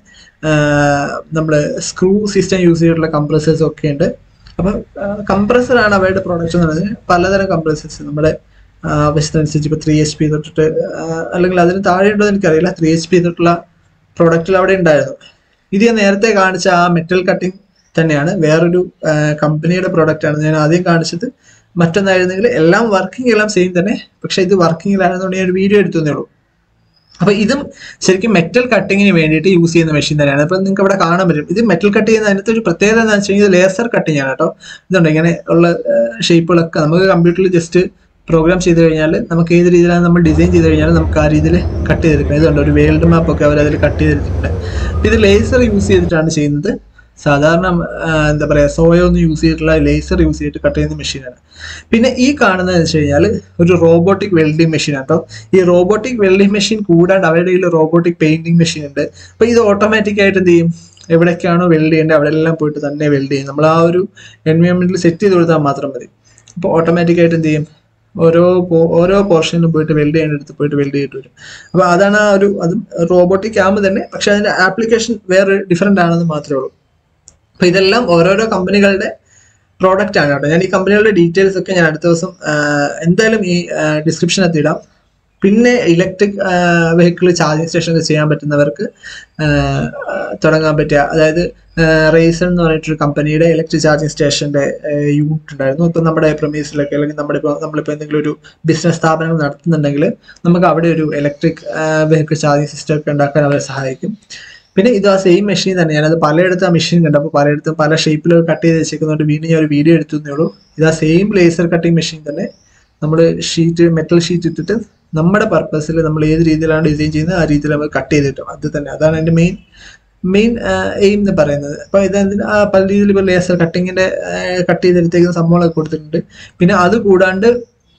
നമ്മൾ സ്ക്രൂ സിസ്റ്റം യൂസ് ചെയ്തിട്ടുള്ള കംപ്രസേഴ്സ് ഒക്കെ ഉണ്ട് അപ്പം കംപ്രസർ ആണ് അവരുടെ പ്രോഡക്റ്റ് എന്ന് പറയുന്നത് പലതരം കംപ്രസേഴ്സ് നമ്മുടെ ആ, ആവശ്യത്തിനനുസരിച്ച് ഇപ്പോൾ ത്രീ എച്ച് പി തൊട്ടിട്ട് ആ, അല്ലെങ്കിൽ അതിന് താഴെ ഉണ്ടോ എന്ന് എനിക്കറിയില്ല ത്രീ എച്ച് പി തൊട്ടുള്ള പ്രോഡക്റ്റിൽ അവിടെ ഉണ്ടായിരുന്നു ഇത് ഞാൻ നേരത്തെ കാണിച്ച ആ മെറ്റൽ കട്ടിംഗ് തന്നെയാണ് വേറൊരു ആ, കമ്പനിയുടെ പ്രോഡക്റ്റ് ആണ് ഞാൻ ആദ്യം കാണിച്ചത് മറ്റൊന്നായിരുന്നെങ്കിൽ എല്ലാം വർക്കിംഗ് എല്ലാം സെയിം തന്നെ പക്ഷെ ഇത് വർക്കിങ്ങിലായിരുന്നുകൊണ്ട് ഞാൻ ഒരു വീഡിയോ എടുത്തേ ഉള്ളൂ അപ്പൊ ഇതും ശരിക്കും മെറ്റൽ കട്ടിങ്ങിന് വേണ്ടിയിട്ട് യൂസ് ചെയ്യുന്ന മെഷീൻ തന്നെയാണ് അപ്പൊ നിങ്ങൾക്ക് ഇവിടെ കാണാൻ പറ്റും ഇത് മെറ്റൽ കട്ട് ചെയ്യുന്ന അതിനകത്ത് ഒരു പ്രത്യേകത എന്ന് വെച്ച് കഴിഞ്ഞാൽ ലേസർ കട്ടിങ് ആണ് കേട്ടോ ഇതുണ്ട് ഇങ്ങനെ ഉള്ള ഷേപ്പുകളൊക്കെ നമുക്ക് കമ്പ്യൂട്ടറിൽ ജസ്റ്റ് പ്രോഗ്രാം ചെയ്ത് കഴിഞ്ഞാൽ നമുക്ക് ഏത് രീതിയിലാണ് നമ്മൾ ഡിസൈൻ ചെയ്ത് കഴിഞ്ഞാൽ നമുക്ക് ആ രീതിയിൽ കട്ട് ചെയ്തെടുക്കാം ഇതുണ്ട് ഒരു വേൾഡ് മാപ്പ് ഒക്കെ അവർ അതിൽ കട്ട് ചെയ്തെടുത്തിട്ടുണ്ട് അപ്പൊ ഇത് ലേസർ യൂസ് ചെയ്തിട്ടാണ് ചെയ്യുന്നത് സാധാരണ ആ, എന്താ പറയുക സോയ ഒന്നും യൂസ് ചെയ്തിട്ടുള്ള ലേസർ യൂസ് ചെയ്തിട്ട് കട്ട് ചെയ്യുന്ന മെഷീനാണ് പിന്നെ ഈ കാണുന്നത് വെച്ച് കഴിഞ്ഞാൽ ഒരു റോബോട്ടിക് വെൽഡിംഗ് മെഷീൻ കേട്ടോ ഈ റോബോട്ടിക് വെൽഡിംഗ് മെഷീൻ കൂടാണ്ട് അവരുടെ കയ്യിൽ റോബോട്ടിക് പെയിന്റിംഗ് മെഷീൻ ഉണ്ട് അപ്പൊ ഇത് ഓട്ടോമാറ്റിക് ആയിട്ട് എന്ത് ചെയ്യും എവിടേക്കാണോ വെൽഡ് ചെയ്യേണ്ടത് അവിടെ എല്ലാം പോയിട്ട് തന്നെ വെൽഡ് ചെയ്യും നമ്മൾ ആ ഒരു എൻവയോൺമെന്റിൽ സെറ്റ് ചെയ്ത് കൊടുത്താൽ മാത്രം മതി അപ്പോൾ ഓട്ടോമാറ്റിക് ആയിട്ട് എന്ത് ചെയ്യും ഓരോ പോ- ഓരോ പോർഷനിലും പോയിട്ട് വെൽഡ് ചെയ്യേണ്ടടുത്ത് പോയിട്ട് വെൽഡ് ചെയ്തിട്ട് വരും അപ്പൊ അതാണ് ആ ഒരു അത് റോബോട്ടിക് ആകുമ്പോൾ തന്നെ പക്ഷെ അതിന്റെ ആപ്ലിക്കേഷൻ വേറെ ഡിഫറെന്റ് ആണെന്ന് മാത്രമേ ഉള്ളൂ അപ്പൊ ഇതെല്ലാം ഓരോരോ കമ്പനികളുടെ പ്രോഡക്റ്റ് ആണ് കേട്ടോ ഞാൻ ഈ കമ്പനികളുടെ ഡീറ്റെയിൽസ് ഒക്കെ ഞാൻ അടുത്ത ദിവസം ആ, എന്തായാലും ഈ ഡിസ്ക്രിപ്ഷനകത്ത് ഇടാം പിന്നെ ഇലക്ട്രിക് വെഹിക്കിൾ ചാർജിങ് സ്റ്റേഷൻ ഒക്കെ ചെയ്യാൻ പറ്റുന്നവർക്ക് ആ, തുടങ്ങാൻ പറ്റുക അതായത് റേസർ എന്ന് പറഞ്ഞിട്ടൊരു കമ്പനിയുടെ ഇലക്ട്രിക് ചാർജിങ് സ്റ്റേഷന്റെ യൂണിറ്റ് ഉണ്ടായിരുന്നു ഇപ്പം നമ്മുടെ പ്രൊമീസിലൊക്കെ അല്ലെങ്കിൽ നമ്മുടെ ഇപ്പോൾ നമ്മളിപ്പോൾ എന്തെങ്കിലും ഒരു ബിസിനസ് സ്ഥാപനങ്ങൾ നടത്തുന്നുണ്ടെങ്കിൽ നമുക്ക് അവിടെ ഒരു ഇലക്ട്രിക് വെഹിക്കിൾ ചാർജിങ് സിസ്റ്റം ഒക്കെ ഉണ്ടാക്കാൻ അവരെ സഹായിക്കും പിന്നെ ഇത് ആ സെയിം മെഷീൻ തന്നെയാണ് അത് പലയിടത്തും ആ മെഷീൻ കണ്ടപ്പോൾ പലയിടത്തും പല ഷേപ്പിൽ കട്ട് ചെയ്ത് വെച്ചേക്കുന്നതുകൊണ്ട് വീണ്ടും ഞാൻ ഒരു വീഡിയോ എടുത്തേ ഉള്ളൂ ഇത് ആ സെയിം ലേസർ കട്ടിങ് മെഷീൻ തന്നെ നമ്മൾ ഷീറ്റ് മെറ്റൽ ഷീറ്റ് ഇട്ടിട്ട് നമ്മുടെ പർപ്പസിൽ നമ്മൾ ഏത് രീതിയിലാണ് ഡിസൈൻ ചെയ്യുന്നത് ആ രീതിയിൽ നമ്മൾ കട്ട് ചെയ്ത് കിട്ടും അത് തന്നെ അതാണ് എൻ്റെ മെയിൻ മെയിൻ എയിം എന്ന് പറയുന്നത് അപ്പോൾ ഇത് എന്തിന് ആ പല രീതിയിൽ ഇപ്പോൾ ലേസർ കട്ടിങ്ങിൻ്റെ കട്ട് ചെയ്തെടുത്തേക്കുന്ന സംഭവങ്ങളൊക്കെ കൊടുത്തിട്ടുണ്ട് പിന്നെ അത് കൂടാണ്ട്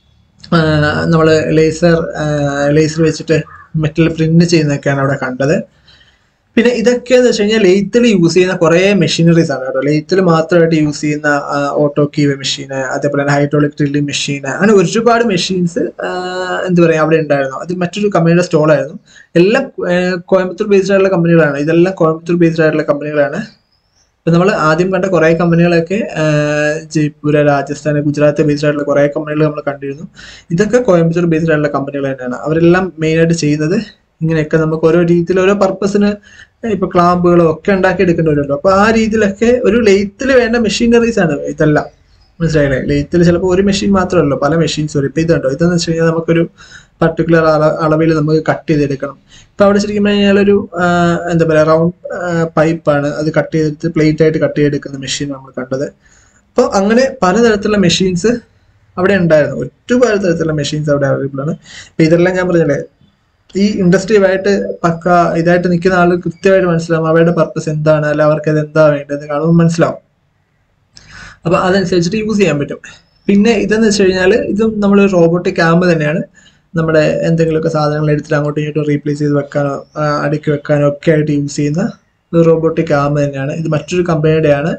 നമ്മൾ ലേസർ ലേസർ വെച്ചിട്ട് മെറ്റൽ പ്രിന്റ് ചെയ്യുന്നതൊക്കെയാണ് അവിടെ കണ്ടത് പിന്നെ ഇതൊക്കെ എന്ന് വെച്ച് കഴിഞ്ഞാൽ ലെയ്ത്തിൽ യൂസ് ചെയ്യുന്ന കുറേ മെഷീനറീസ് ആണ് കേട്ടോ ലെയ്ത്തിൽ മാത്രമായിട്ട് യൂസ് ചെയ്യുന്ന ഓട്ടോ കീവ് മെഷീന് അതേപോലെ തന്നെ ഹൈഡ്രോളിക് ഡ്രില്ലിംഗ് മെഷീൻ അങ്ങനെ ഒരുപാട് മെഷീൻസ് എന്താ പറയുക അവിടെ ഉണ്ടായിരുന്നു അത് മറ്റൊരു കമ്പനിയുടെ സ്റ്റോളായിരുന്നു എല്ലാം ആ, കോയമ്പത്തൂർ ബേസ്ഡ് ആയിട്ടുള്ള കമ്പനികളാണ് ഇതെല്ലാം കോയമ്പത്തൂർ ബേസ്ഡ് ആയിട്ടുള്ള കമ്പനികളാണ് ഇപ്പൊ നമ്മൾ ആദ്യം കണ്ട കുറേ കമ്പനികളൊക്കെ ആ, ജയ്പൂർ രാജസ്ഥാൻ ഗുജറാത്ത് ബേസ്ഡ് ആയിട്ടുള്ള കുറേ കമ്പനികൾ നമ്മൾ കണ്ടിരുന്നു ഇതൊക്കെ കോയമ്പത്തൂർ ബേസ്ഡ് ആയിട്ടുള്ള കമ്പനികൾ തന്നെയാണ് അവരെല്ലാം മെയിൻ ആയിട്ട് ചെയ്യുന്നത് ഇങ്ങനെയൊക്കെ നമുക്ക് ഓരോ രീതിയിൽ ഓരോ പർപ്പസിന് ഇപ്പൊ ക്ലാമ്പുകളോ ഒക്കെ ഉണ്ടാക്കി എടുക്കേണ്ടി വരുമല്ലോ അപ്പൊ ആ രീതിയിലൊക്കെ ഒരു ലെയ്ത്തിൽ വേണ്ട മെഷീനറീസ് ആണ് ഇതെല്ലാം മനസ്സിലായില്ലേ ലെയ്ത്തിൽ ചിലപ്പോൾ ഒരു മെഷീൻ മാത്രമല്ലോ പല മെഷീൻസ് വരും ഇപ്പൊ ഇതുണ്ടോ ഇതെന്ന് വെച്ച് കഴിഞ്ഞാൽ നമുക്കൊരു പർട്ടിക്കുലർ അളവിൽ നമുക്ക് കട്ട് ചെയ്തെടുക്കണം ഇപ്പൊ അവിടെ ശരിക്കും പറഞ്ഞു കഴിഞ്ഞാൽ ഒരു ആ, എന്താ പറയാ റൗണ്ട് പൈപ്പാണ് അത് കട്ട് ചെയ്തെടുത്ത് പ്ലേറ്റ് ആയിട്ട് കട്ട് ചെയ്തെടുക്കുന്ന മെഷീൻ നമ്മൾ കണ്ടത് അപ്പോൾ അങ്ങനെ പലതരത്തിലുള്ള മെഷീൻസ് അവിടെ ഉണ്ടായിരുന്നു ഒരുപാട് തരത്തിലുള്ള മെഷീൻസ് അവിടെ അവൈലബിൾ ആണ് ഇപ്പൊ ഇതെല്ലാം ഞാൻ പറഞ്ഞില്ലേ ഈ ഇൻഡസ്ട്രിയുമായിട്ട് പക്ക ഇതായിട്ട് നിൽക്കുന്ന ആൾ കൃത്യമായിട്ട് മനസ്സിലാവും അവരുടെ പർപ്പസ് എന്താണ് അല്ല അവർക്ക് അത് എന്താ വേണ്ടത് കാണുമ്പോൾ മനസ്സിലാവും അപ്പൊ അതനുസരിച്ചിട്ട് യൂസ് ചെയ്യാൻ പറ്റും പിന്നെ ഇതെന്ന് വെച്ച് കഴിഞ്ഞാൽ ഇതും നമ്മൾ റോബോട്ടിക് ക്യാമ്പ് തന്നെയാണ് നമ്മുടെ എന്തെങ്കിലുമൊക്കെ സാധനങ്ങൾ എടുത്തിട്ട് അങ്ങോട്ടും ഇങ്ങോട്ടും റീപ്ലേസ് ചെയ്ത് വെക്കാനോ ആ, അടുക്കി വെക്കാനോ ഒക്കെ ആയിട്ട് യൂസ് ചെയ്യുന്ന ഒരു റോബോട്ടിക് ക്യാമ്പ് തന്നെയാണ് ഇത് മറ്റൊരു കമ്പനിയുടെയാണ്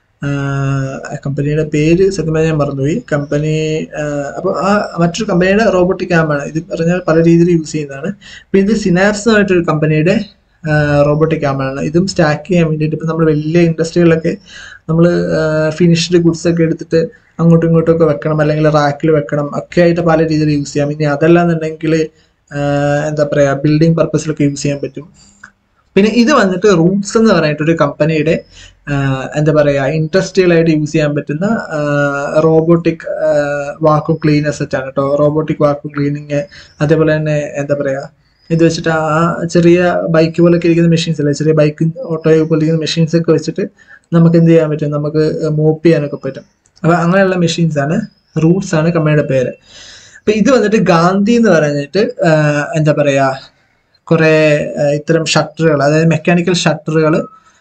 കമ്പനിയുടെ പേര് സത്യം പറഞ്ഞാൽ ഞാൻ മറന്നുപോയി കമ്പനി അപ്പോൾ ആ മറ്റൊരു കമ്പനിയുടെ റോബോട്ടിക് ക്യാമ്പാണ് ഇത് പറഞ്ഞാൽ പല രീതിയിൽ യൂസ് ചെയ്യുന്നതാണ് പിന്നെ ഇത് സിനാപ്സ് എന്ന് പറഞ്ഞിട്ടൊരു കമ്പനിയുടെ റോബോട്ടിക് ആമാണ് ഇതും സ്റ്റാക്ക് ചെയ്യാൻ വേണ്ടിയിട്ട് ഇപ്പം നമ്മൾ വലിയ ഇൻഡസ്ട്രികളിലൊക്കെ നമ്മൾ ഫിനിഷ്ഡ് ഗുഡ്സ് ഒക്കെ എടുത്തിട്ട് അങ്ങോട്ടും ഇങ്ങോട്ടും ഒക്കെ വെക്കണം അല്ലെങ്കിൽ റാക്കിൽ വെക്കണം ഒക്കെ ആയിട്ട് പല രീതിയിൽ യൂസ് ചെയ്യാം ഇനി അതല്ലാന്നുണ്ടെങ്കിൽ എന്താ പറയുക ബിൽഡിംഗ് പർപ്പസിലൊക്കെ യൂസ് ചെയ്യാൻ പറ്റും പിന്നെ ഇത് വന്നിട്ട് റൂട്ട്സ് എന്ന് പറഞ്ഞിട്ട് ഒരു കമ്പനിയുടെ എന്താ പറയുക ഇൻഡസ്ട്രിയൽ ആയിട്ട് യൂസ് ചെയ്യാൻ പറ്റുന്ന റോബോട്ടിക് വാക്യൂം ക്ലീനർ സെറ്റ് ആണ് കേട്ടോ റോബോട്ടിക് വാക്യൂം ക്ലീനിങ് അതേപോലെ തന്നെ എന്താ പറയുക ഇത് വെച്ചിട്ട് ആ ചെറിയ ബൈക്ക് പോലൊക്കെ ഇരിക്കുന്ന മെഷീൻസ് അല്ലേ ചെറിയ ബൈക്ക് ഓട്ടോ പോലെ ഇരിക്കുന്ന മെഷീൻസ് ഒക്കെ വെച്ചിട്ട് നമുക്ക് എന്ത് ചെയ്യാൻ പറ്റും നമുക്ക് മോപ്പ് ചെയ്യാനൊക്കെ പറ്റും അപ്പൊ അങ്ങനെയുള്ള മെഷീൻസ് ആണ് റൂട്ട്സ് ആണ് കമ്പനിയുടെ പേര് അപ്പൊ ഇത് വന്നിട്ട് ഗാന്ധി എന്ന് പറഞ്ഞിട്ട് എന്താ പറയാ കുറെ ഇത്തരം ഷട്ടറുകൾ അതായത് മെക്കാനിക്കൽ ഷട്ടറുകൾ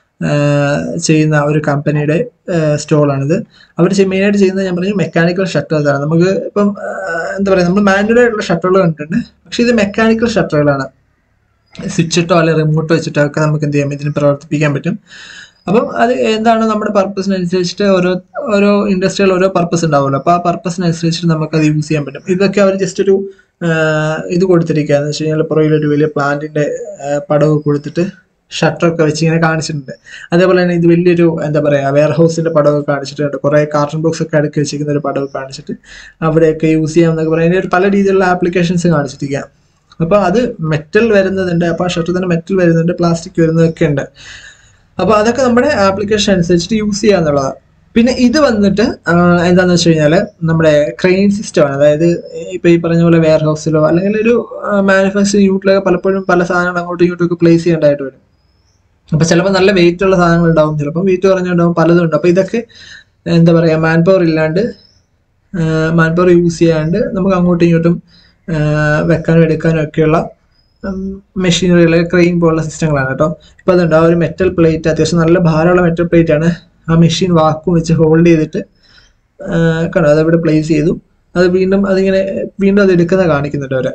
ചെയ്യുന്ന ഒരു കമ്പനിയുടെ സ്റ്റോളാണിത് അവർ മെയിനായിട്ട് ചെയ്യുന്നത് ഞാൻ പറഞ്ഞു മെക്കാനിക്കൽ ഷട്ടറുകളാണ് നമുക്ക് ഇപ്പം എന്താ പറയുക നമ്മൾ മാനുവൽ ആയിട്ടുള്ള ഷട്ടറുകൾ കണ്ടിട്ടുണ്ട് പക്ഷെ ഇത് മെക്കാനിക്കൽ ഷട്ടറുകളാണ് സ്വിച്ച് ഇട്ടോ അല്ലെങ്കിൽ റിമോട്ടോ വെച്ചിട്ടോ ഒക്കെ നമുക്ക് എന്ത് ചെയ്യാം ഇതിന് പ്രവർത്തിപ്പിക്കാൻ പറ്റും അപ്പം അത് എന്താണ് നമ്മുടെ പർപ്പസിനനുസരിച്ചിട്ട് ഓരോ ഓരോ ഇൻഡസ്ട്രിയിൽ ഓരോ പർപ്പസ് ഉണ്ടാവുമല്ലോ അപ്പോൾ ആ പർപ്പസിനനുസരിച്ചിട്ട് നമുക്ക് അത് യൂസ് ചെയ്യാൻ പറ്റും ഇതൊക്കെ അവർ ജസ്റ്റ് ഒരു ഇത് കൊടുത്തിരിക്കുക എന്ന് വെച്ച് കഴിഞ്ഞാൽ പുറകിൽ ഒരു വലിയ പ്ലാന്റിന്റെ പടവ് കൊടുത്തിട്ട് ഷട്ടറൊക്കെ വെച്ച് ഇങ്ങനെ കാണിച്ചിട്ടുണ്ട് അതേപോലെ തന്നെ ഇത് വലിയൊരു എന്താ പറയുക വെയർ ഹൗസിന്റെ പടവ് കാണിച്ചിട്ടുണ്ട് കുറെ കാർട്ടൺ ബോക്സ് ഒക്കെ അടുക്കി വെച്ചിരിക്കുന്ന ഒരു പടവ് കാണിച്ചിട്ട് അവിടെയൊക്കെ യൂസ് ചെയ്യാം എന്നൊക്കെ പറയുന്ന ഒരു പല രീതിയിലുള്ള ആപ്ലിക്കേഷൻസ് കാണിച്ചിരിക്കുക അപ്പൊ അത് മെറ്റൽ വരുന്നതുണ്ട് അപ്പൊ ആ ഷർട്ട് തന്നെ മെറ്റൽ വരുന്നുണ്ട് പ്ലാസ്റ്റിക് വരുന്നതൊക്കെ ഉണ്ട് അപ്പൊ അതൊക്കെ നമ്മുടെ ആപ്ലിക്കേഷൻ അനുസരിച്ചിട്ട് യൂസ് ചെയ്യുക എന്നുള്ളതാണ് പിന്നെ ഇത് വന്നിട്ട് എന്താന്ന് വെച്ച് കഴിഞ്ഞാൽ നമ്മുടെ ക്രെയിൻ സിസ്റ്റം ആണ് അതായത് ഇപ്പൊ ഈ പറഞ്ഞ പോലെ വെയർ ഹൗസിലോ അല്ലെങ്കിൽ ഒരു മാനുഫാക്ചറിങ് യൂണിറ്റിലൊക്കെ പലപ്പോഴും പല സാധനങ്ങൾ അങ്ങോട്ടും ഇങ്ങോട്ടും ഒക്കെ പ്ലേസ് ചെയ്യേണ്ടതായിട്ട് വരും അപ്പൊ ചിലപ്പോൾ നല്ല വെയിറ്റ് ഉള്ള സാധനങ്ങൾ ഉണ്ടാവും ചിലപ്പോൾ വെയിറ്റ് കുറഞ്ഞുണ്ടാവും പലതും ഉണ്ട് അപ്പൊ ഇതൊക്കെ എന്താ പറയാ മാൻ പവർ ഇല്ലാണ്ട് മാൻ പവർ യൂസ് ചെയ്യാണ്ട് നമുക്ക് അങ്ങോട്ടും ഇങ്ങോട്ടും വെക്കാനും എടുക്കാനും ഒക്കെയുള്ള മെഷീനറികൾ ക്രെയിൻ പോലുള്ള സിസ്റ്റങ്ങളാണ് കേട്ടോ ഇപ്പൊ അതുണ്ട് ആ ഒരു മെറ്റൽ പ്ലേറ്റ് അത്യാവശ്യം നല്ല ഭാരമുള്ള മെറ്റൽ പ്ലേറ്റ് ആണ് ആ മെഷീൻ വാക്കും വെച്ച് ഹോൾഡ് ചെയ്തിട്ട് കണ്ടോ അതവിടെ പ്ലേസ് ചെയ്തു അത് വീണ്ടും അതിങ്ങനെ വീണ്ടും അത് എടുക്കുന്ന കാണിക്കുന്നുണ്ട് അവരെ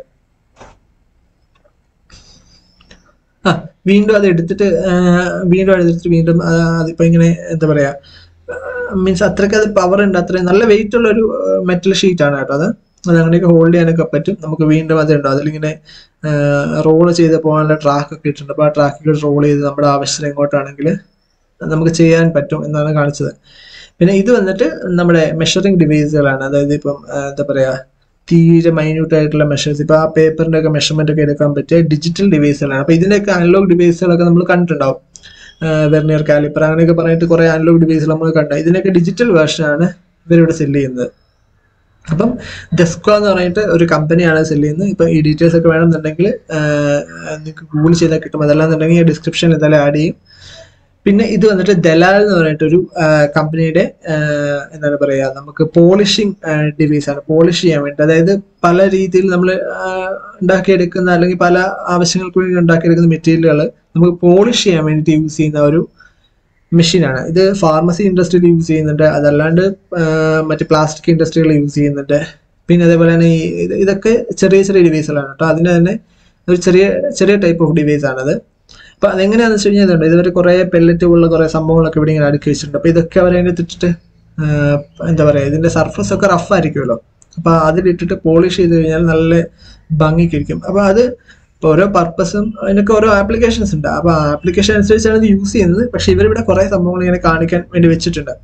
ആ വീണ്ടും അത് എടുത്തിട്ട് വീണ്ടും എടുത്തിട്ട് വീണ്ടും അതിപ്പോ ഇങ്ങനെ എന്താ പറയാ മീൻസ് അത്രയ്ക്ക് അത് പവർ ഉണ്ട് അത്രയും നല്ല വെയിറ്റ് ഉള്ള ഒരു മെറ്റൽ ഷീറ്റ് ആണ് കേട്ടോ അത് അത് അങ്ങനെയൊക്കെ ഹോൾഡ് ചെയ്യാനൊക്കെ പറ്റും നമുക്ക് വീണ്ടും അത് ഉണ്ടോ അതിലിങ്ങനെ റോൾ ചെയ്ത് പോകാനുള്ള ട്രാക്ക് ഒക്കെ ഇട്ടിട്ടുണ്ട് അപ്പോൾ ആ ട്രാക്കിൽ റോൾ ചെയ്ത് നമ്മുടെ ആവശ്യത്തിന് എങ്ങോട്ടാണെങ്കിൽ നമുക്ക് ചെയ്യാൻ പറ്റും എന്നാണ് കാണിച്ചത് പിന്നെ ഇത് വന്നിട്ട് നമ്മുടെ മെഷറിംഗ് ഡിവൈസുകളാണ് അതായത് ഇപ്പം എന്താ പറയാ തീരെ മൈന്യൂട്ട് ആയിട്ടുള്ള മെഷേഴ്സ് ഇപ്പൊ ആ പേപ്പറിന്റെ ഒക്കെ മെഷർമെന്റ് ഒക്കെ എടുക്കാൻ പറ്റിയ ഡിജിറ്റൽ ഡിവൈസുകളാണ് അപ്പൊ ഇതിന്റെയൊക്കെ അനലോഗ് ഡിവൈസുകളൊക്കെ നമ്മൾ കണ്ടിട്ടുണ്ടാവും വെർണിയർ കാലിപ്പർ അങ്ങനെയൊക്കെ പറഞ്ഞിട്ട് കുറെ അനലോഗ് ഡിവൈസ് നമ്മൾ കണ്ട ഇതിനൊക്കെ ഡിജിറ്റൽ വേർഷനാണ് ഇവരിവിടെ സെല് ചെയ്യുന്നത് അപ്പം ഡെസ്കോ എന്ന് പറഞ്ഞിട്ട് ഒരു കമ്പനിയാണ് സെല് ചെയ്യുന്നത് ഇപ്പൊ ഈ ഡീറ്റെയിൽസ് ഒക്കെ വേണമെന്നുണ്ടെങ്കിൽ നിങ്ങൾക്ക് ഗൂഗിൾ ചെയ്താൽ കിട്ടും അതല്ലാന്നുണ്ടെങ്കിൽ ഡിസ്ക്രിപ്ഷനിൽ എന്തായാലും ആഡ് ചെയ്യും പിന്നെ ഇത് വന്നിട്ട് ദലാൽ എന്ന് പറഞ്ഞിട്ടൊരു കമ്പനിയുടെ എന്താണ് പറയുക നമുക്ക് പോളിഷിംഗ് ഡിവൈസ് ആണ് പോളിഷ് ചെയ്യാൻ വേണ്ടി അതായത് പല രീതിയിൽ നമ്മൾ ഉണ്ടാക്കിയെടുക്കുന്ന അല്ലെങ്കിൽ പല ആവശ്യങ്ങൾക്ക് വേണ്ടി ഉണ്ടാക്കിയെടുക്കുന്ന മെറ്റീരിയലുകൾ നമുക്ക് പോളിഷ് ചെയ്യാൻ വേണ്ടിയിട്ട് യൂസ് ചെയ്യുന്ന ഒരു മെഷീനാണ് ഇത് ഫാർമസി ഇൻഡസ്ട്രിയിൽ യൂസ് ചെയ്യുന്നുണ്ട് അതല്ലാണ്ട് മറ്റ് പ്ലാസ്റ്റിക് ഇൻഡസ്ട്രികൾ യൂസ് ചെയ്യുന്നുണ്ട് പിന്നെ അതേപോലെ തന്നെ ഈ ഇതൊക്കെ ചെറിയ ചെറിയ ഡിവൈസുകളാണ് കേട്ടോ അതിൻ്റെ തന്നെ ഒരു ചെറിയ ചെറിയ ടൈപ്പ് ഓഫ് ഡിവൈസ് ആണത് അപ്പൊ അതെങ്ങനെയാണെന്ന് വെച്ച് കഴിഞ്ഞാൽ ഇതുണ്ട് ഇതുവരെ കുറെ പെല്ലറ്റ് പോലുള്ള കുറെ സംഭവങ്ങളൊക്കെ ഇവിടെ ഇങ്ങനെ അടുക്കി വെച്ചിട്ടുണ്ട് അപ്പൊ ഇതൊക്കെ അവർ അതിൻ്റെ ഇട്ടിട്ട് എന്താ പറയാ ഇതിന്റെ സർഫസ് ഒക്കെ റഫ് ആയിരിക്കുമല്ലോ അപ്പൊ അതിലിട്ടിട്ട് പോളിഷ് ചെയ്ത് കഴിഞ്ഞാൽ നല്ല ഭംഗിക്കിരിക്കും അപ്പൊ അത് ഓരോ പർപ്പസും അതിനൊക്കെ ഓരോ ആപ്ലിക്കേഷൻസ് ഉണ്ട് അപ്പൊ ആപ്ലിക്കേഷൻ അനുസരിച്ചാണ് ഇത് യൂസ് ചെയ്യുന്നത് പക്ഷെ ഇവരിവിടെ കുറെ സംഭവങ്ങൾ ഇങ്ങനെ കാണിക്കാൻ വേണ്ടി വെച്ചിട്ടുണ്ട്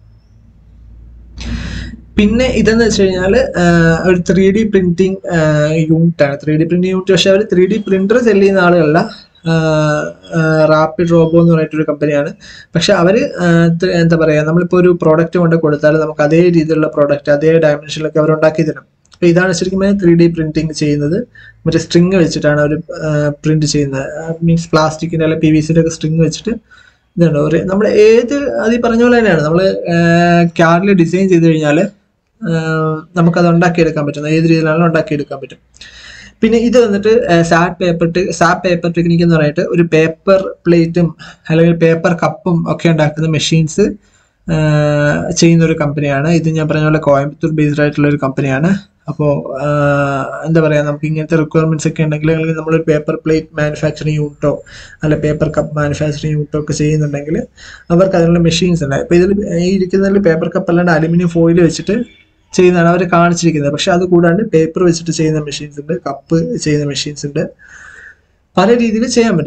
പിന്നെ ഇതെന്ന് വെച്ച് കഴിഞ്ഞാൽ ഒരു ത്രീ ഡി പ്രിന്റിംഗ് യൂണിറ്റ് ആണ് ത്രീ ഡി പ്രിന്റിംഗ് യൂണിറ്റ് പക്ഷെ അവർ ത്രീ ഡി പ്രിന്റർ സെല് ചെയ്യുന്ന ആളുകളല്ല റാപ്പിഡ് റോബോ എന്ന് പറഞ്ഞിട്ടൊരു കമ്പനിയാണ് പക്ഷെ അവർ എന്താ പറയുക നമ്മളിപ്പോൾ ഒരു പ്രോഡക്റ്റ് കൊണ്ട് കൊടുത്താൽ നമുക്ക് അതേ രീതിയിലുള്ള പ്രോഡക്റ്റ് അതേ ഡയമെൻഷനിലൊക്കെ അവർ ഉണ്ടാക്കി തരും അപ്പോൾ ഇതാണ് ശരിക്കും ത്രീ ഡി പ്രിന്റിങ് ചെയ്യുന്നത് മറ്റേ സ്ട്രിങ് വെച്ചിട്ടാണ് അവർ പ്രിന്റ് ചെയ്യുന്നത് മീൻസ് പ്ലാസ്റ്റിക്കിന്റെ അല്ലെങ്കിൽ പി വി സിയുടെ ഒക്കെ സ്ട്രിങ് വെച്ചിട്ട് ഇതുണ്ട് ഒരു നമ്മൾ ഏത് അത് ഈ പറഞ്ഞ പോലെ തന്നെയാണ് നമ്മൾ ക്യാഡിൽ ഡിസൈൻ ചെയ്ത് കഴിഞ്ഞാൽ നമുക്കത് ഉണ്ടാക്കിയെടുക്കാൻ പറ്റും ഏത് രീതിയിലാണെങ്കിലും ഉണ്ടാക്കിയെടുക്കാൻ പറ്റും പിന്നെ ഇത് വന്നിട്ട് സാറ്റ് പേപ്പർ സാപ്പ് പേപ്പർ ടെക്നിക്ക് എന്ന് പറഞ്ഞിട്ട് ഒരു പേപ്പർ പ്ലേറ്റും അല്ലെങ്കിൽ പേപ്പർ കപ്പും ഒക്കെ ഉണ്ടാക്കുന്ന മെഷീൻസ് ചെയ്യുന്ന ഒരു കമ്പനിയാണ് ഇത് ഞാൻ പറഞ്ഞ പോലെ കോയമ്പത്തൂർ ബേസ്ഡ് ആയിട്ടുള്ള ഒരു കമ്പനിയാണ് അപ്പോൾ എന്താ പറയുക നമുക്ക് ഇങ്ങനത്തെ റിക്വയർമെന്റ്സ് ഒക്കെ ഉണ്ടെങ്കിൽ അല്ലെങ്കിൽ നമ്മളൊരു പേപ്പർ പ്ലേറ്റ് മാനുഫാക്ചറിങ് യൂണിറ്റോ അല്ല പേപ്പർ കപ്പ് മാനുഫാക്ചറിങ് യൂണിറ്റോ ഒക്കെ ചെയ്യുന്നുണ്ടെങ്കിൽ അവർക്ക് അതിനുള്ള മെഷീൻസ് ഉണ്ട് ഇപ്പോൾ ഇതിൽ ഈ ഇരിക്കുന്നതിൽ പേപ്പർ കപ്പ് അല്ലാണ്ട് അലുമിനിയം ഫോയിൽ വെച്ചിട്ട് ചെയ്യുന്നതാണ് അവർ കാണിച്ചിരിക്കുന്നത് പക്ഷെ അത് കൂടാണ്ട് പേപ്പർ വെച്ചിട്ട് ചെയ്യുന്ന മെഷീൻസ് ഉണ്ട് കപ്പ് ചെയ്യുന്ന മെഷീൻസ് ഉണ്ട് പല രീതിയിൽ ചെയ്യാൻ പറ്റും